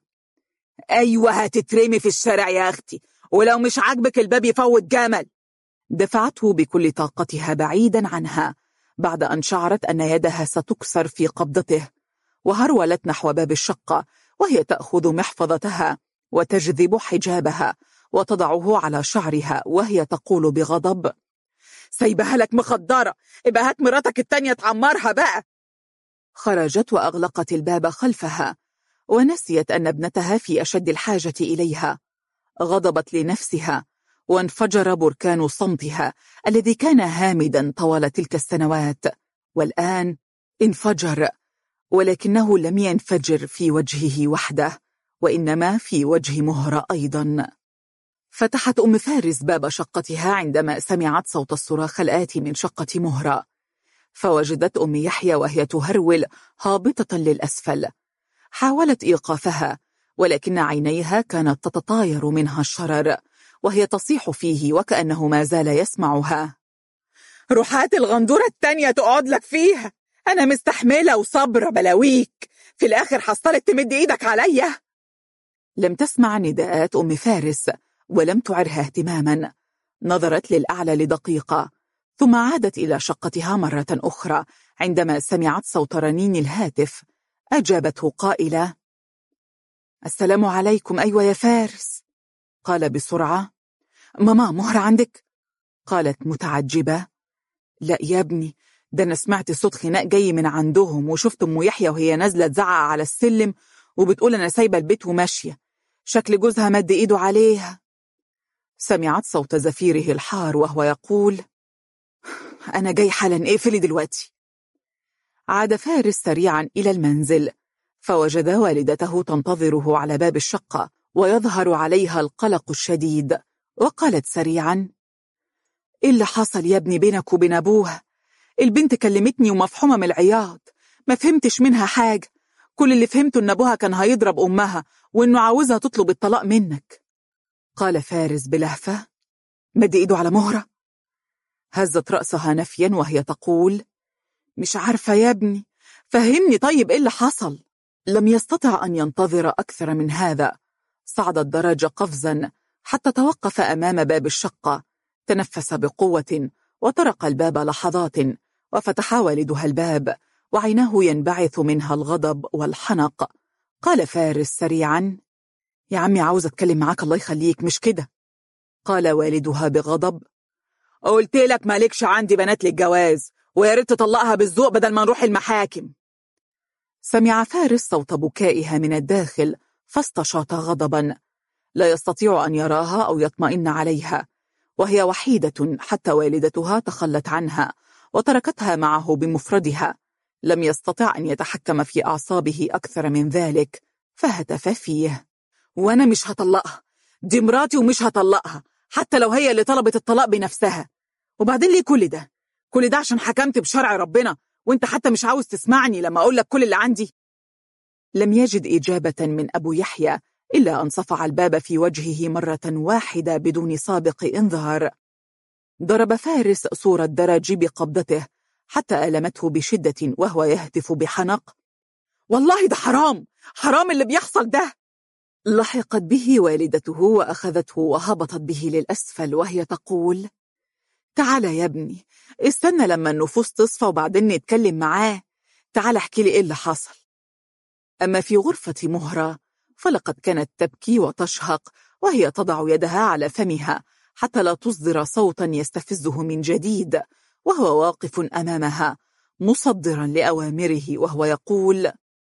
Speaker 1: أيوة هتترمي في الشارع يا أختي ولو مش عاجبك الباب يفوت جمل دفعته بكل طاقتها بعيدا عنها بعد أن شعرت أن يدها ستكسر في قبضته وهرولت نحو باب الشقة وهي تأخذ محفظتها وتجذب حجابها وتضعه على شعرها وهي تقول بغضب سايبها لك مخدرة ابقى هات مراتك التانية تعمرها بقى خرجت وأغلقت الباب خلفها ونسيت أن ابنتها في أشد الحاجة إليها غضبت لنفسها وانفجر بركان صمتها الذي كان هامدا طوال تلك السنوات والآن انفجر ولكنه لم ينفجر في وجهه وحده وإنما في وجه مهرة أيضا فتحت أم فارس باب شقتها عندما سمعت صوت الصراخ الآتي من شقة مهرة فوجدت أم يحيى وهي تهرول هابطة للأسفل حاولت إيقافها ولكن عينيها كانت تتطاير منها الشرر وهي تصيح فيه وكأنه ما زال يسمعها روحات الغندورة التانية تقعد لك فيها أنا مستحملة وصبرة بلاويك في الآخر حصلت تمد إيدك عليا لم تسمع نداءات أم فارس ولم تعرها اهتماما نظرت للأعلى لدقيقة ثم عادت إلى شقتها مرة أخرى عندما سمعت صوت رنين الهاتف أجابته قائلة السلام عليكم أيوة يا فارس قال بسرعة ماما مهرة عندك؟ قالت متعجبة لا يا ابني ده أنا سمعت صوت خناق جاي من عندهم وشفت أم يحيى وهي نازلة تزعق على السلم وبتقول أنا سايبة البيت وماشية شكل جوزها مد إيده عليها سمعت صوت زفيره الحار وهو يقول أنا جاي حالا اقفلي دلوقتي عاد فارس سريعا إلى المنزل فوجد والدته تنتظره على باب الشقة ويظهر عليها القلق الشديد وقالت سريعا إيه اللي حصل يا ابني بينك وبين أبوه البنت كلمتني ومفحومة من العياط ما فهمتش منها حاجة كل اللي فهمته إن أبوها كان هيضرب أمها وإنه عاوزها تطلب الطلاق منك قال فارس بلهفة مد إيده على مهرة هزت رأسها نفيا وهي تقول مش عارفة يا ابني فهمني طيب إيه اللي حصل لم يستطع أن ينتظر أكثر من هذا صعد الدرج قفزا حتى توقف أمام باب الشقة تنفس بقوة وطرق الباب لحظات وفتح والدها الباب وعيناه ينبعث منها الغضب والحنق قال فارس سريعا يا عمي عاوز أتكلم معاك الله يخليك مش كده قال والدها بغضب قلت لك مالكش عندي بنات للجواز ويا ريت تطلقها بالذوق بدل ما نروح المحاكم سمع فارس صوت بكائها من الداخل فاستشاط غضبا لا يستطيع أن يراها أو يطمئن عليها وهي وحيدة حتى والدتها تخلت عنها وتركتها معه بمفردها لم يستطع أن يتحكم في أعصابه أكثر من ذلك فهتف فيه وأنا مش هطلقها دي مراتي ومش هطلقها حتى لو هي اللي طلبت الطلاق بنفسها وبعدين ليه كل ده كل ده عشان حكمت بشرع ربنا وانت حتى مش عاوز تسمعني لما أقول لك كل اللي عندي لم يجد إجابة من أبو يحيى إلا أن صفع الباب في وجهه مرة واحدة بدون سابق إنذار ضرب فارس صور الدرج بقبضته حتى ألمته بشدة وهو يهتف بحنق والله ده حرام حرام اللي بيحصل ده لحقت به والدته وأخذته وهبطت به للأسفل وهي تقول تعال يا ابني استنى لما النفوس تصفى وبعدين نتكلم معاه تعال احكي لي ايه اللي حصل أما في غرفة مهرة فلقد كانت تبكي وتشهق وهي تضع يدها على فمها حتى لا تصدر صوتا يستفزه من جديد وهو واقف أمامها مصدرا لأوامره وهو يقول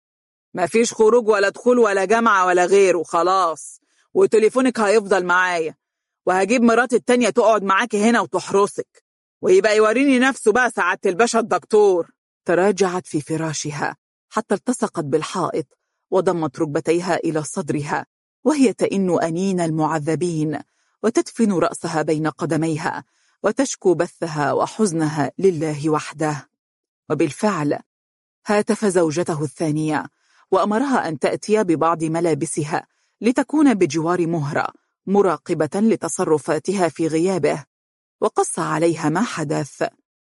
Speaker 1: ما فيش خروج ولا دخول ولا جامعة ولا غيره خلاص وتليفونك هيفضل معايا وهجيب مراتي التانية تقعد معاكي هنا وتحرسك ويبقى يوريني نفسه بقى سعادة الباشا الدكتور تراجعت في فراشها حتى التصقت بالحائط وضمت ركبتيها إلى صدرها وهي تئن أنين المعذبين وتدفن رأسها بين قدميها وتشكو بثها وحزنها لله وحده وبالفعل هاتف زوجته الثانية وأمرها أن تأتي ببعض ملابسها لتكون بجوار مهرة مراقبة لتصرفاتها في غيابه وقص عليها ما حدث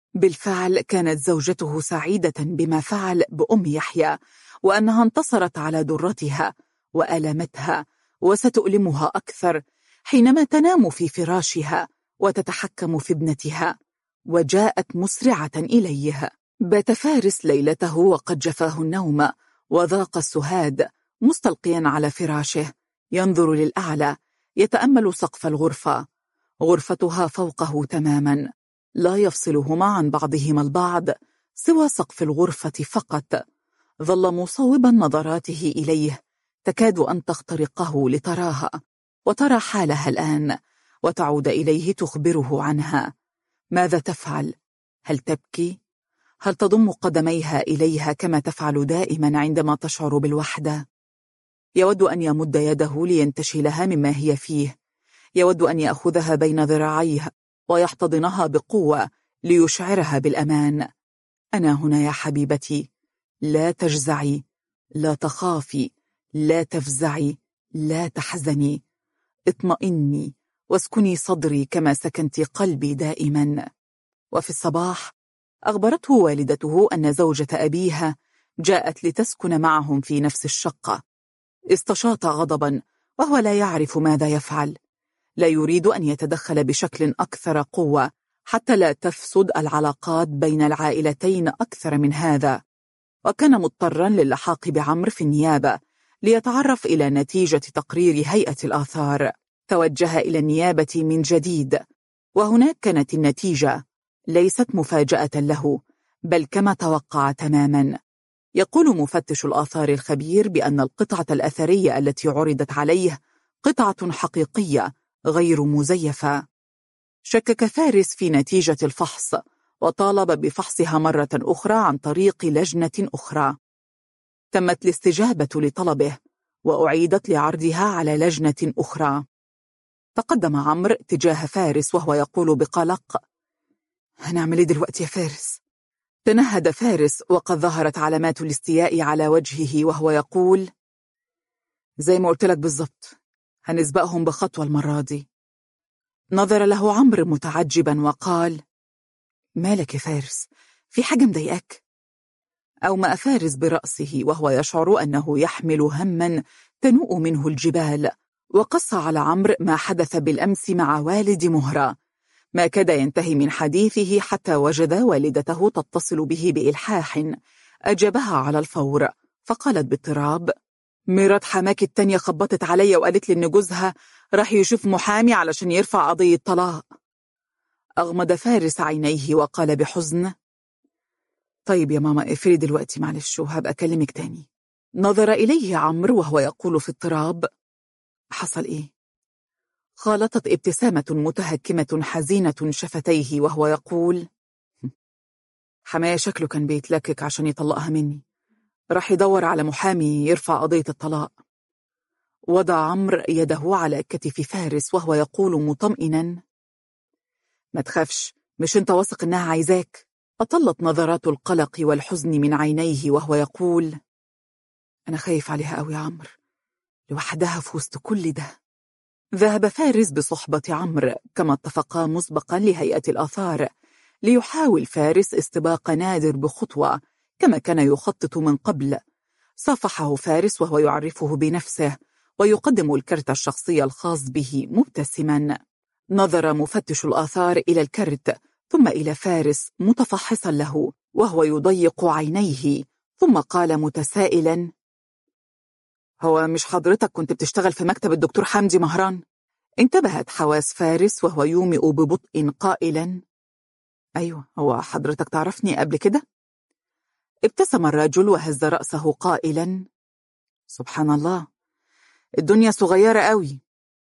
Speaker 1: بالفعل كانت زوجته سعيدة بما فعل بأم يحيى وأنها انتصرت على درتها وألمتها وستؤلمها أكثر حينما تنام في فراشها وتتحكم في ابنتها وجاءت مسرعة إليه بات فارس ليلته وقد جفاه النوم وذاق السهاد مستلقيا على فراشه ينظر للأعلى يتأمل سقف الغرفة غرفتها فوقه تماما لا يفصلهما عن بعضهما البعض سوى سقف الغرفة فقط ظل مصوبا نظراته إليه تكاد أن تخترقه لتراها وترى حالها الآن وتعود إليه تخبره عنها ماذا تفعل؟ هل تبكي؟ هل تضم قدميها إليها كما تفعل دائما عندما تشعر بالوحدة؟ يود أن يمد يده لينتشلها مما هي فيه يود أن يأخذها بين ذراعيه ويحتضنها بقوة ليشعرها بالأمان أنا هنا يا حبيبتي لا تجزعي لا تخافي لا تفزعي لا تحزني اطمئني واسكني صدري كما سكنت قلبي دائما وفي الصباح أخبرته والدته أن زوجة أبيها جاءت لتسكن معهم في نفس الشقة استشاط غضبا وهو لا يعرف ماذا يفعل لا يريد أن يتدخل بشكل أكثر قوة حتى لا تفسد العلاقات بين العائلتين أكثر من هذا وكان مضطرا للحاق بعمر في النيابة ليتعرف إلى نتيجة تقرير هيئة الآثار توجه إلى النيابة من جديد وهناك كانت النتيجة ليست مفاجأة له بل كما توقع تماما يقول مفتش الآثار الخبير بأن القطعة الأثرية التي عرضت عليه قطعة حقيقية غير مزيفة شكك فارس في نتيجة الفحص وطالب بفحصها مرة أخرى عن طريق لجنة أخرى تمت الاستجابة لطلبه وأعيدت لعرضها على لجنة أخرى تقدم عمرو تجاه فارس وهو يقول بقلق هنعمل ايه دلوقتي يا فارس تنهد فارس وقد ظهرت علامات الاستياء على وجهه وهو يقول زي ما قلت لك بالظبط هنسبقهم بخطوة المرة دي نظر له عمرو متعجبا وقال مالك يا فارس في حاجة مضايقاك أومأ فارس برأسه وهو يشعر أنه يحمل هما تنوء منه الجبال وقص على عمرو ما حدث بالأمس مع والد مهرة ما كاد ينتهي من حديثه حتى وجد والدته تتصل به بإلحاح أجابها على الفور فقالت باضطراب مرات حماك التانية خبطت عليا وقالت لي إن جوزها راح يشوف محامي علشان يرفع قضية طلاق أغمض فارس عينيه وقال بحزن طيب يا ماما اقفلي دلوقتي معلش وهبقى أكلمك تاني نظر إليه عمرو وهو يقول في اضطراب حصل إيه؟ خالطت ابتسامة متهكمة حزينة شفتيه وهو يقول حماية شكله كان بيتلكك عشان يطلقها مني راح يدور على محامي يرفع قضية الطلاق وضع عمرو يده على كتف فارس وهو يقول مطمئنا ما تخافش مش انت واثق انها عايزاك أطلت نظرات القلق والحزن من عينيه وهو يقول أنا خايف عليها أوي يا عمرو لوحدها في وسط كل ده ذهب فارس بصحبة عمرو كما اتفقا مسبقا لهيئة الآثار ليحاول فارس استباق نادر بخطوة كما كان يخطط من قبل صافحه فارس وهو يعرفه بنفسه ويقدم الكرت الشخصي الخاص به مبتسما نظر مفتش الآثار إلى الكرت ثم إلى فارس متفحصا له وهو يضيق عينيه ثم قال متسائلا هو مش حضرتك كنت بتشتغل في مكتب الدكتور حمدي مهران؟ انتبهت حواس فارس وهو يومئ ببطء قائلا أيوة هو حضرتك تعرفني قبل كده؟ ابتسم الرجل وهز رأسه قائلا سبحان الله الدنيا صغيرة قوي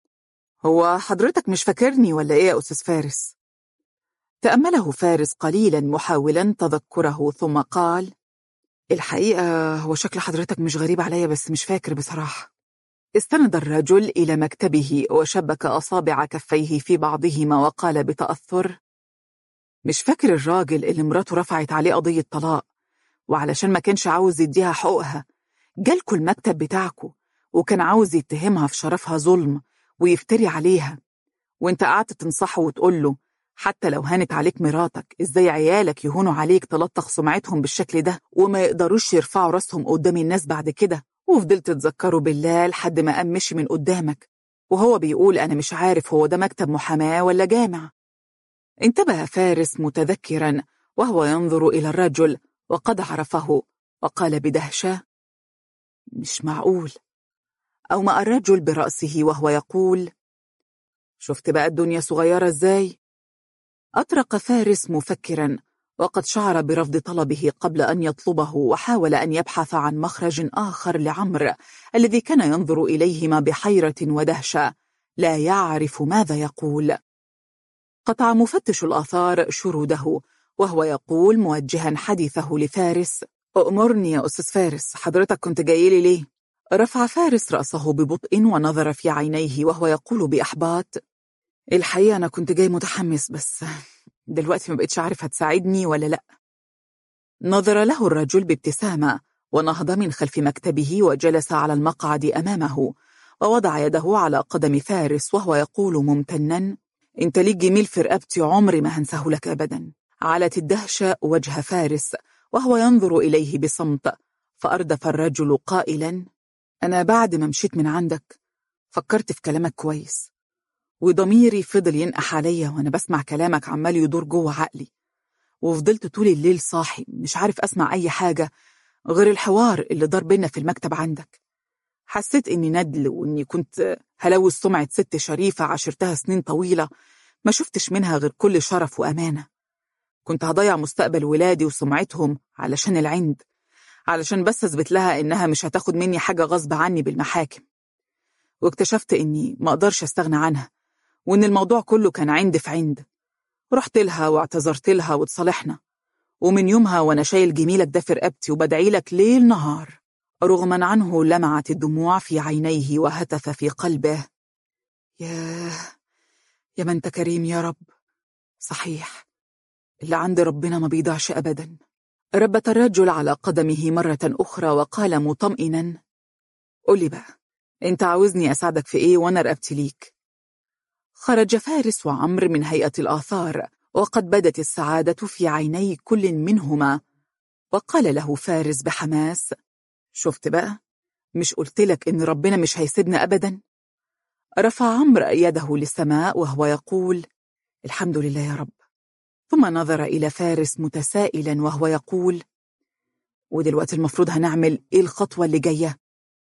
Speaker 1: هو حضرتك مش فاكرني ولا ايه يا أستاذ فارس؟ تأمله فارس قليلا محاولا تذكره ثم قال الحقيقة هو شكل حضرتك مش غريب عليا بس مش فاكر بصراحة استند الرجل إلى مكتبه وشبك أصابع كفيه في بعضهما وقال بتأثر مش فاكر الراجل اللي مراته رفعت عليه قضية طلاق وعلشان ما كانش عاوز يديها حقوقها جالكوا المكتب بتاعكوا وكان عاوز يتهمها في شرفها ظلم ويفتري عليها وانت قعدت تنصحه وتقول له حتى لو هانت عليك مراتك ازاي عيالك يهونوا عليك تلطخ سمعتهم بالشكل ده وما يقدروش يرفعوا راسهم قدام الناس بعد كده وفضلت تتذكروا بالله لحد ما قام مشي من قدامك وهو بيقول أنا مش عارف هو ده مكتب محاماة ولا جامع انتبه فارس متذكرا وهو ينظر إلى الرجل وقد عرفه وقال بدهشة مش معقول أومأ الرجل برأسه وهو يقول شفت بقى الدنيا صغيرة ازاي؟ أطرق فارس مفكرا وقد شعر برفض طلبه قبل أن يطلبه وحاول أن يبحث عن مخرج آخر لعمر الذي كان ينظر إليهما بحيرة ودهشة لا يعرف ماذا يقول قطع مفتش الآثار شروده وهو يقول موجها حديثه لفارس أؤمرني يا أستاذ فارس حضرتك كنت جايلي ليه؟ رفع فارس رأسه ببطء ونظر في عينيه وهو يقول بإحباط الحقيقة أنا كنت جاي متحمس بس دلوقتي ما بقتش عارف هتساعدني ولا لأ نظر له الرجل بابتسامة ونهض من خلف مكتبه وجلس على المقعد أمامه ووضع يده على قدم فارس وهو يقول ممتنا انت ليك جميل في رقبتي عمري ما هنساه لك أبدا علت الدهشة وجه فارس وهو ينظر إليه بصمت فأردف الرجل قائلا أنا بعد ما مشيت من عندك فكرت في كلامك كويس وضميري فضل ينقح عليا وأنا بسمع كلامك عمال يدور جوه عقلي وفضلت طول الليل صاحي مش عارف أسمع أي حاجة غير الحوار اللي دار بينا في المكتب عندك حسيت إني ندل وإني كنت هلوث سمعة ست شريفة عشرتها سنين طويلة ما شفتش منها غير كل شرف وأمانة كنت هضيع مستقبل ولادي وسمعتهم علشان العند علشان بس أثبت لها إنها مش هتاخد مني حاجة غصب عني بالمحاكم واكتشفت إني ما أقدرش أستغنى عنها وإن الموضوع كله كان عند في عند رحت لها واعتذرت لها وتصالحنا ومن يومها وأنا شايل جميلك ده في رقبتي وبدعي لك ليل نهار رغما عنه لمعت الدموع في عينيه وهتف في قلبه ياه يا من انت كريم يا رب صحيح اللي عند ربنا ما بيضيعش أبدا ربت الرجل على قدمه مرة أخرى وقال مطمئنا قولي بقى انت عاوزني أساعدك في ايه وانا رقبتي ليك خرج فارس وعمر من هيئة الآثار وقد بدت السعادة في عيني كل منهما وقال له فارس بحماس شفت بقى مش قلت لك إن ربنا مش هيسيبنا أبدا رفع عمرو يده للسماء وهو يقول الحمد لله يا رب ثم نظر إلى فارس متسائلا وهو يقول ودلوقتي المفروض هنعمل إيه الخطوة اللي جاية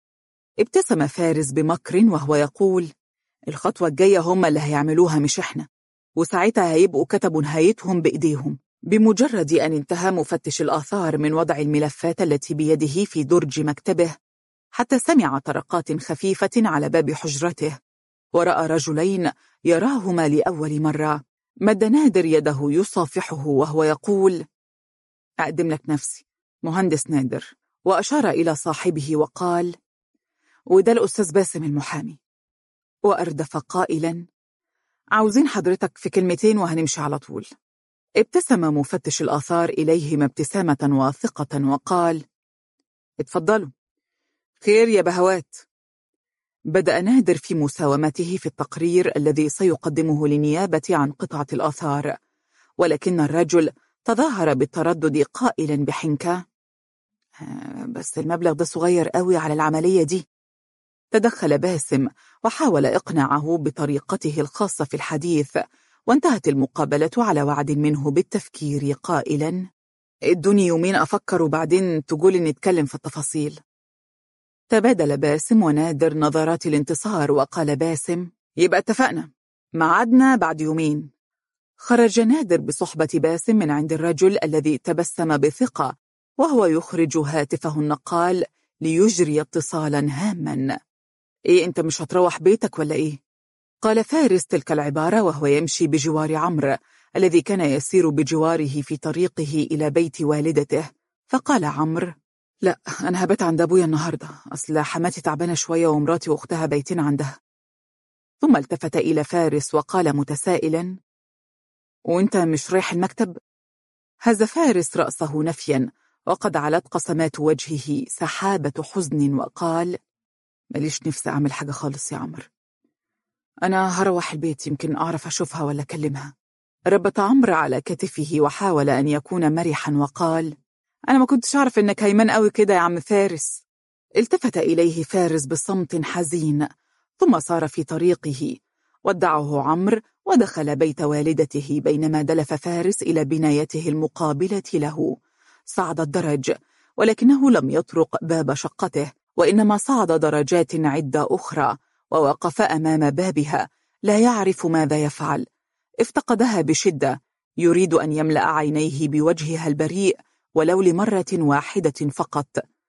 Speaker 1: ابتسم فارس بمكر وهو يقول الخطوة الجاية هم اللي هيعملوها مش إحنا وساعتها هيبقوا كتبوا نهايتهم بإيديهم بمجرد أن انتهى مفتش الآثار من وضع الملفات التي بيده في درج مكتبه حتى سمع طرقات خفيفة على باب حجرته ورأى رجلين يراهما لأول مرة مد نادر يده يصافحه وهو يقول أقدم لك نفسي مهندس نادر وأشار إلى صاحبه وقال وده الأستاذ باسم المحامي وأردف قائلا عاوزين حضرتك في كلمتين وهنمشي على طول ابتسم مفتش الآثار إليهما ابتسامة واثقة وقال اتفضلوا خير يا بهوات بدأ نادر في مساومته في التقرير الذي سيقدمه للنيابة عن قطعة الآثار ولكن الرجل تظاهر بالتردد قائلا بحنكة آه، بس المبلغ ده صغير قوي على العملية دي تدخل باسم وحاول إقناعه بطريقته الخاصة في الحديث وانتهت المقابلة على وعد منه بالتفكير قائلا ادوني يومين أفكر وبعدين تقولي نتكلم في التفاصيل تبادل باسم ونادر نظرات الانتصار وقال باسم يبقى اتفقنا معادنا بعد يومين خرج نادر بصحبة باسم من عند الرجل الذي تبسم بثقة وهو يخرج هاتفه النقال ليجري اتصالا هاما ايه انت مش هتروح بيتك ولا ايه قال فارس تلك العبارة وهو يمشي بجوار عمرو الذي كان يسير بجواره في طريقه إلى بيت والدته فقال عمرو لا أنا هبت عند أبويا النهاردة أصل حماتي تعبانة شوية ومراتي وأختها بيتين عندها ثم التفت إلى فارس وقال متسائلا وانت مش رايح المكتب؟ هز فارس رأسه نفيا وقد علت قسمات وجهه سحابة حزن وقال ماليش نفسي أعمل حاجة خالص يا عمر أنا هروح البيت يمكن أعرف أشوفها ولا أكلمها ربط عمرو على كتفه وحاول أن يكون مرحا وقال أنا ما كنتش أعرف إنك هيمان قوي كده يا عم فارس التفت إليه فارس بصمت حزين ثم صار في طريقه ودعه عمرو ودخل بيت والدته بينما دلف فارس إلى بنايته المقابلة له صعد الدرج ولكنه لم يطرق باب شقته وإنما صعد درجات عدة أخرى ووقف أمام بابها لا يعرف ماذا يفعل افتقدها بشدة يريد أن يملأ عينيه بوجهها البريء ولو لمرة واحدة فقط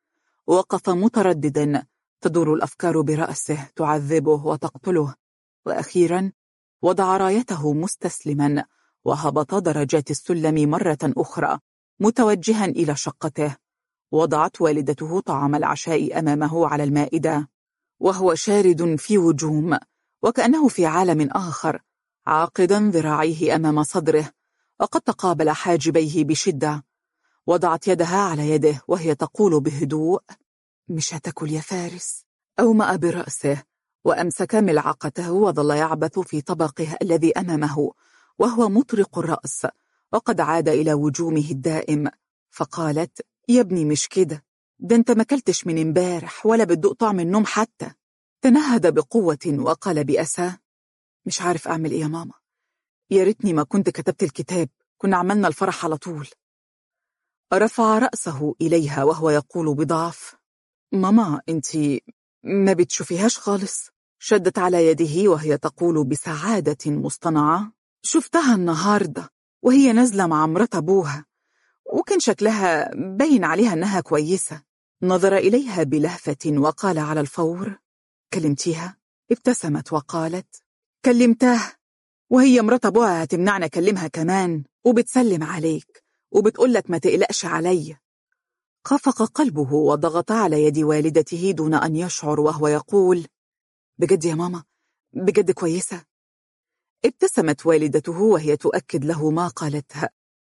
Speaker 1: وقف مترددا تدور الأفكار برأسه تعذبه وتقتله وأخيرا وضع رايته مستسلما وهبط درجات السلم مرة أخرى متوجها إلى شقته وضعت والدته طعام العشاء أمامه على المائدة وهو شارد في وجوم وكأنه في عالم آخر عاقدا ذراعيه أمام صدره وقد تقابل حاجبيه بشدة وضعت يدها على يده وهي تقول بهدوء مش هتاكل يا فارس أومأ برأسه وأمسك ملعقته وظل يعبث في طبقه الذي أمامه وهو مطرق الرأس وقد عاد إلى وجومه الدائم فقالت يا ابني مش كده ده انت ما كلتش من امبارح ولا بتدوق طعم النوم حتى تنهد بقوة وقال بأسى مش عارف أعمل إيه يا ماما يا ريتني ما كنت كتبت الكتاب كنا عملنا الفرح على طول رفع رأسه إليها وهو يقول بضعف ماما انت ما بتشوفيهاش خالص شدت على يده وهي تقول بسعادة مصطنعة شفتها النهاردة وهي نازلة مع مرات أبوها وكان شكلها باين عليها أنها كويسة نظر إليها بلهفة وقال على الفور كلمتيها؟ ابتسمت وقالت كلمتها وهي مرات أبوها هتمنعنا أكلمها كمان وبتسلم عليك وبتقولك ما تقلقش عليا خفق قلبه وضغط على يد والدته دون أن يشعر وهو يقول بجد يا ماما بجد كويسة ابتسمت والدته وهي تؤكد له ما قالتها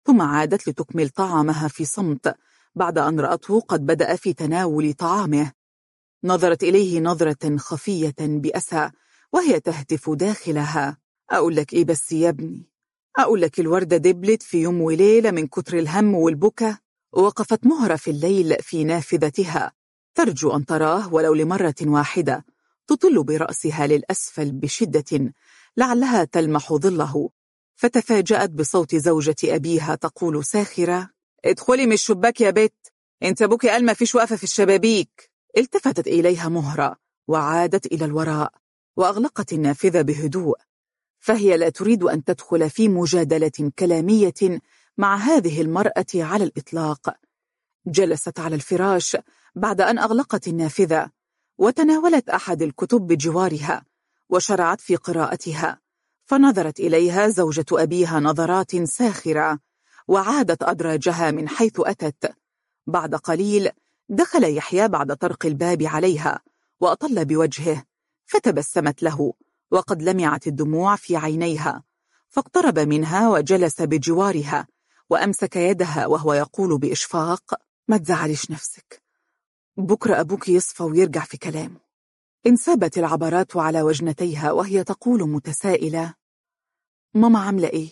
Speaker 1: ثم عادت لتكمل طعامها في صمت بعد أن رأته قد بدأ في تناول طعامه نظرت إليه نظرة خفية بأسى وهي تهتف داخلها أقول لك إيه بس يا ابني أقول لك الوردة دبلت في يوم وليلة من كتر الهم والبكا وقفت مهرة في الليل في نافذتها ترجو أن تراه ولو لمرة واحدة تطل برأسها للأسفل بشدة لعلها تلمح ظله فتفاجأت بصوت زوجة أبيها تقول ساخرة ادخلي من الشباك يا بت انت ابوك قال ما فيش وقفة في الشبابيك التفتت إليها مهرة وعادت إلى الوراء وأغلقت النافذة بهدوء فهي لا تريد أن تدخل في مجادلة كلامية مع هذه المرأة على الإطلاق جلست على الفراش بعد أن أغلقت النافذة وتناولت أحد الكتب بجوارها وشرعت في قراءتها فنظرت إليها زوجة أبيها نظرات ساخرة وعادت أدراجها من حيث أتت بعد قليل دخل يحيى بعد طرق الباب عليها وأطل بوجهه فتبسمت له وقد لمعت الدموع في عينيها فاقترب منها وجلس بجوارها وأمسك يدها وهو يقول بإشفاق ما تزعليش نفسك بكرة أبوك يصفى ويرجع في كلامه انسابت العبرات على وجنتيها وهي تقول متسائلة ماما عاملة إيه؟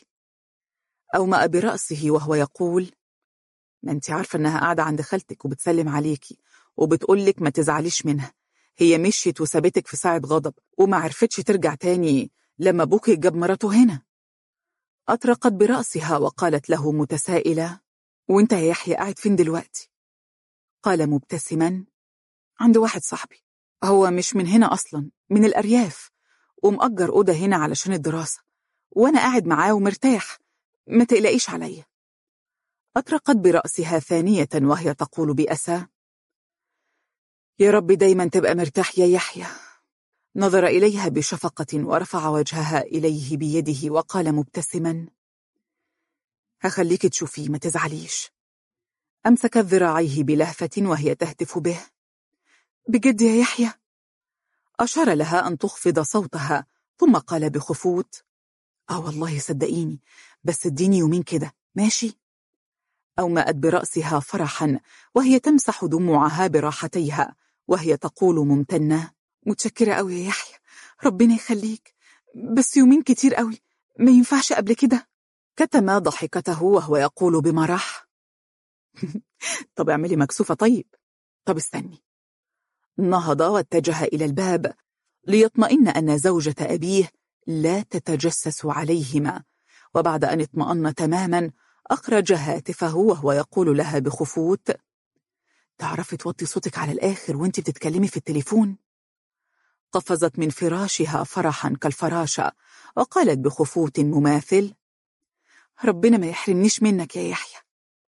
Speaker 1: أومأ برأسه وهو يقول ما انت عارفة انها قاعدة عند خالتك وبتسلم عليكي وبتقولك ما تزعليش منها هي مشيت وسابتك في ساعة غضب وما عرفتش ترجع تاني لما ابوك جاب مراته هنا أطرقت برأسها وقالت له متسائلة وانت يا يحيى قاعد فين دلوقتي قال مبتسما عند واحد صاحبي هو مش من هنا أصلا من الأرياف ومأجر أوضة هنا علشان الدراسة وأنا قاعد معاه ومرتاح ما تقلقيش عليا أطرقت برأسها ثانية وهي تقول بأسى يا رب دايما تبقى مرتاح يا يحيى نظر إليها بشفقة ورفع وجهها إليه بيده وقال مبتسما هخليك تشوفيه ما تزعليش أمسكت ذراعيه بلهفة وهي تهتف به بجد يا يحيى أشار لها أن تخفض صوتها ثم قال بخفوت آه والله صدقيني بس اديني يومين كده ماشي أومأت برأسها فرحا وهي تمسح دموعها براحتيها وهي تقول ممتنة متشكرة أوي يا يحيى ربنا يخليك بس يومين كتير قوي ما ينفعش قبل كده كتم ضحكته وهو يقول بمرح طب اعملي مكسوفة طيب طب استني نهض واتجه إلى الباب ليطمئن أن زوجة أبيه لا تتجسس عليهما وبعد أن اطمأن تماما أخرج هاتفه وهو يقول لها بخفوت تعرفي توطي صوتك على الآخر وانت بتتكلمي في التليفون قفزت من فراشها فرحا كالفراشة وقالت بخفوت مماثل ربنا ما يحرمنيش منك يا يحيى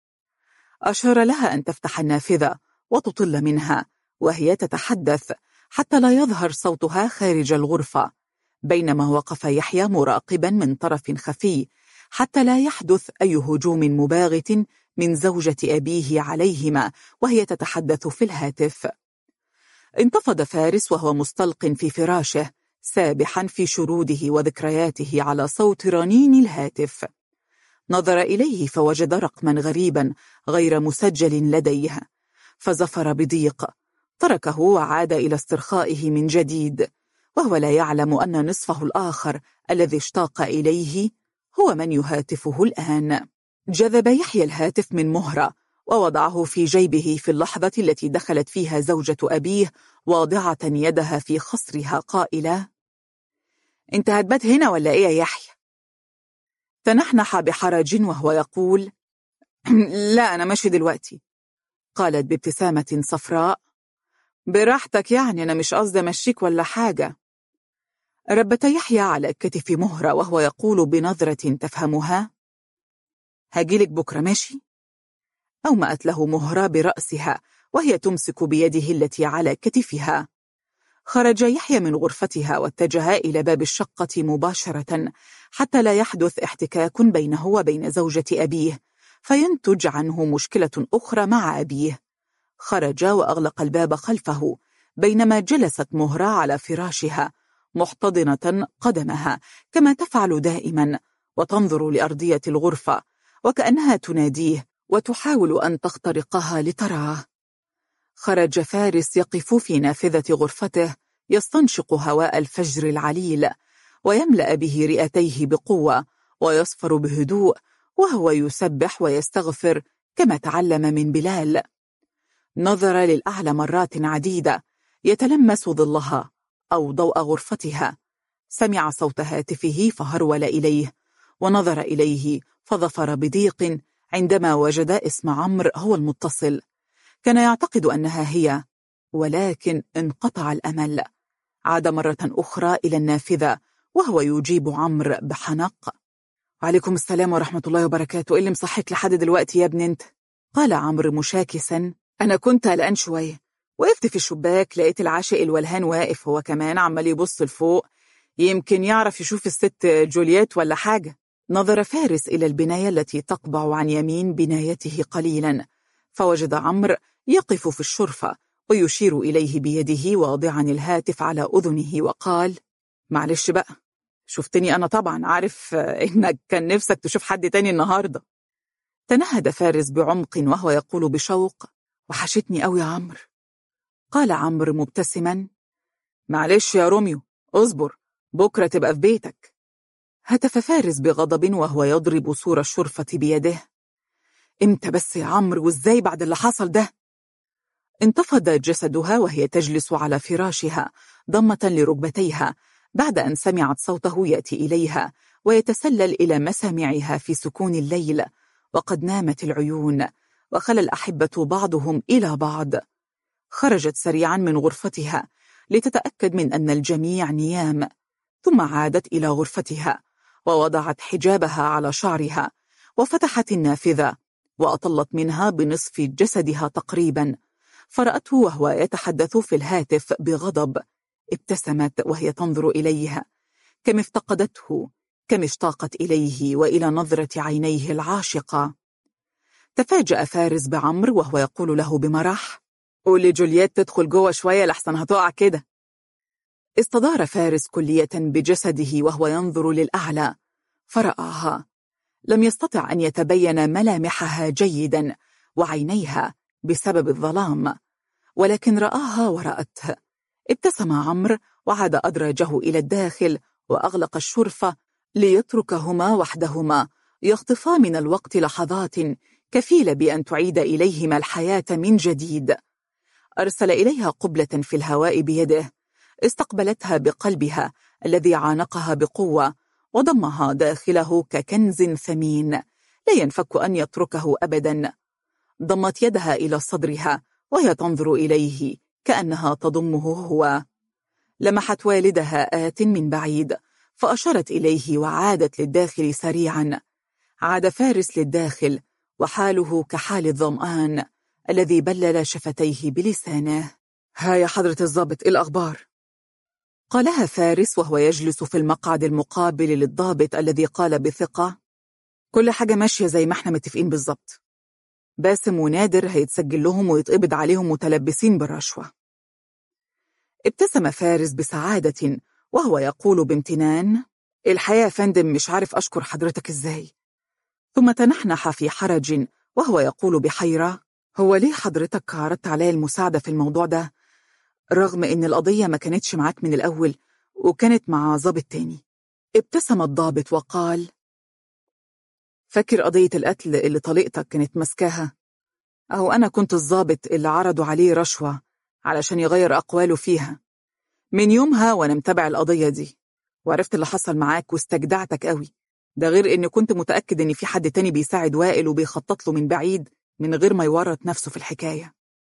Speaker 1: أشار لها أن تفتح النافذة وتطل منها وهي تتحدث حتى لا يظهر صوتها خارج الغرفة بينما وقف يحيى مراقبا من طرف خفي حتى لا يحدث أي هجوم مباغت من زوجة أبيه عليهما وهي تتحدث في الهاتف انتفض فارس وهو مستلق في فراشه سابحا في شروده وذكرياته على صوت رنين الهاتف نظر إليه فوجد رقما غريبا غير مسجل لديه فزفر بضيق تركه وعاد إلى استرخائه من جديد وهو لا يعلم أن نصفه الآخر الذي اشتاق إليه هو من يهاتفه الآن جذب يحيى الهاتف من مهرة ووضعه في جيبه في اللحظة التي دخلت فيها زوجة أبيه واضعة يدها في خصرها قائلة انت هتبات هنا ولا ايه يا يحيى تنحنح بحرج وهو يقول لا أنا ماشي دلوقتي قالت بابتسامة صفراء براحتك يعني أنا مش قصدي أمشيك ولا حاجة ربت يحيى على كتف مهرة وهو يقول بنظرة تفهمها هجيلك بكرة ماشي؟ أومأت له مهرة برأسها وهي تمسك بيده التي على كتفها خرج يحيى من غرفتها واتجه إلى باب الشقة مباشرة حتى لا يحدث احتكاك بينه وبين زوجة أبيه فينتج عنه مشكلة أخرى مع أبيه خرج وأغلق الباب خلفه بينما جلست مهرة على فراشها محتضنة قدمها كما تفعل دائما وتنظر لأرضية الغرفة وكأنها تناديه وتحاول أن تخترقها لتراه خرج فارس يقف في نافذة غرفته يستنشق هواء الفجر العليل ويملأ به رئتيه بقوة ويصفر بهدوء وهو يسبح ويستغفر كما تعلم من بلال نظر للأعلى مرات عديدة يتلمس ظلها أو ضوء غرفتها سمع صوت هاتفه فهرول إليه ونظر إليه فظفر بضيق عندما وجد اسم عمرو هو المتصل كان يعتقد أنها هي ولكن انقطع الأمل عاد مرة أخرى إلى النافذة وهو يجيب عمرو بحنق وعليكم السلام ورحمة الله وبركاته إيه اللي مصحك لحد دلوقتي يا ابن انت قال عمرو مشاكسا أنا كنت قلقان شوية وقفت في الشباك لقيت العاشق الولهان واقف هو كمان عمال يبص لفوق يمكن يعرف يشوف الست جولييت ولا حاجة نظر فارس إلى البناية التي تقبع عن يمين بنايته قليلا فوجد عمرو يقف في الشرفة ويشير إليه بيده واضعا الهاتف على أذنه وقال معلش بقى شفتني أنا طبعا عارف إنك كان نفسك تشوف حد تاني النهاردة تنهد فارس بعمق وهو يقول بشوق وحشتني قوي يا عمرو قال عمرو مبتسما معلش يا روميو اصبر بكرة تبقى في بيتك هتف فارس بغضب وهو يضرب سور الشرفة بيده امتى بس يا عمرو وازاي بعد اللي حصل ده انتفض جسدها وهي تجلس على فراشها ضمة لركبتيها بعد أن سمعت صوته يأتي إليها ويتسلل إلى مسامعها في سكون الليل وقد نامت العيون وخلى الأحبة بعضهم إلى بعض خرجت سريعا من غرفتها لتتأكد من أن الجميع نيام ثم عادت إلى غرفتها ووضعت حجابها على شعرها وفتحت النافذة وأطلت منها بنصف جسدها تقريبا فرأته وهو يتحدث في الهاتف بغضب ابتسمت وهي تنظر إليها كم افتقدته كم اشتاقت إليه وإلى نظرة عينيه العاشقة تفاجأ فارس بعمر وهو يقول له بمرح قول لجولييت تدخل جوه شوية لحسن هتقع كده استدار فارس كلية بجسده وهو ينظر للأعلى فرآها لم يستطع أن يتبين ملامحها جيدا وعينيها بسبب الظلام ولكن رآها ورأته ابتسم عمرو وعاد أدرجه إلى الداخل وأغلق الشرفة ليتركهما وحدهما يخطفا من الوقت لحظات كفيلة بأن تعيد إليهما الحياة من جديد أرسل إليها قبلة في الهواء بيده استقبلتها بقلبها الذي عانقها بقوة وضمها داخله ككنز ثمين لا ينفك أن يتركه أبدا ضمت يدها إلى صدرها وهي تنظر إليه كأنها تضمه هو لمحت والدها آت من بعيد فأشارت إليه وعادت للداخل سريعا عاد فارس للداخل وحاله كحال الظمآن الذي بلل شفتيه بلسانه ها يا حضرة الضابط إيه الأخبار قالها فارس وهو يجلس في المقعد المقابل للضابط الذي قال بثقة كل حاجة ماشية زي ما احنا متفقين بالظبط باسم ونادر هيتسجل لهم ويتقبض عليهم متلبسين بالرشوة ابتسم فارس بسعادة وهو يقول بامتنان الحقيقة يا فندم مش عارف أشكر حضرتك إزاي ثم تنحنح في حرج وهو يقول بحيرة هو ليه حضرتك عرضت علي المساعدة في الموضوع ده رغم إن القضية ما كانتش معاك من الأول وكانت مع ضابط تاني ابتسم الضابط وقال فاكر قضية القتل اللي طليقتك كانت مسكاها أهو أنا كنت الضابط اللي عرضوا عليه رشوة علشان يغير أقواله فيها من يومها وأنا متابع القضية دي وعرفت اللي حصل معاك واستجدعتك قوي ده غير إني كنت متأكد إن في حد تاني بيساعد وائل وبيخطط له من بعيد من غير ما يورط نفسه في الحكاية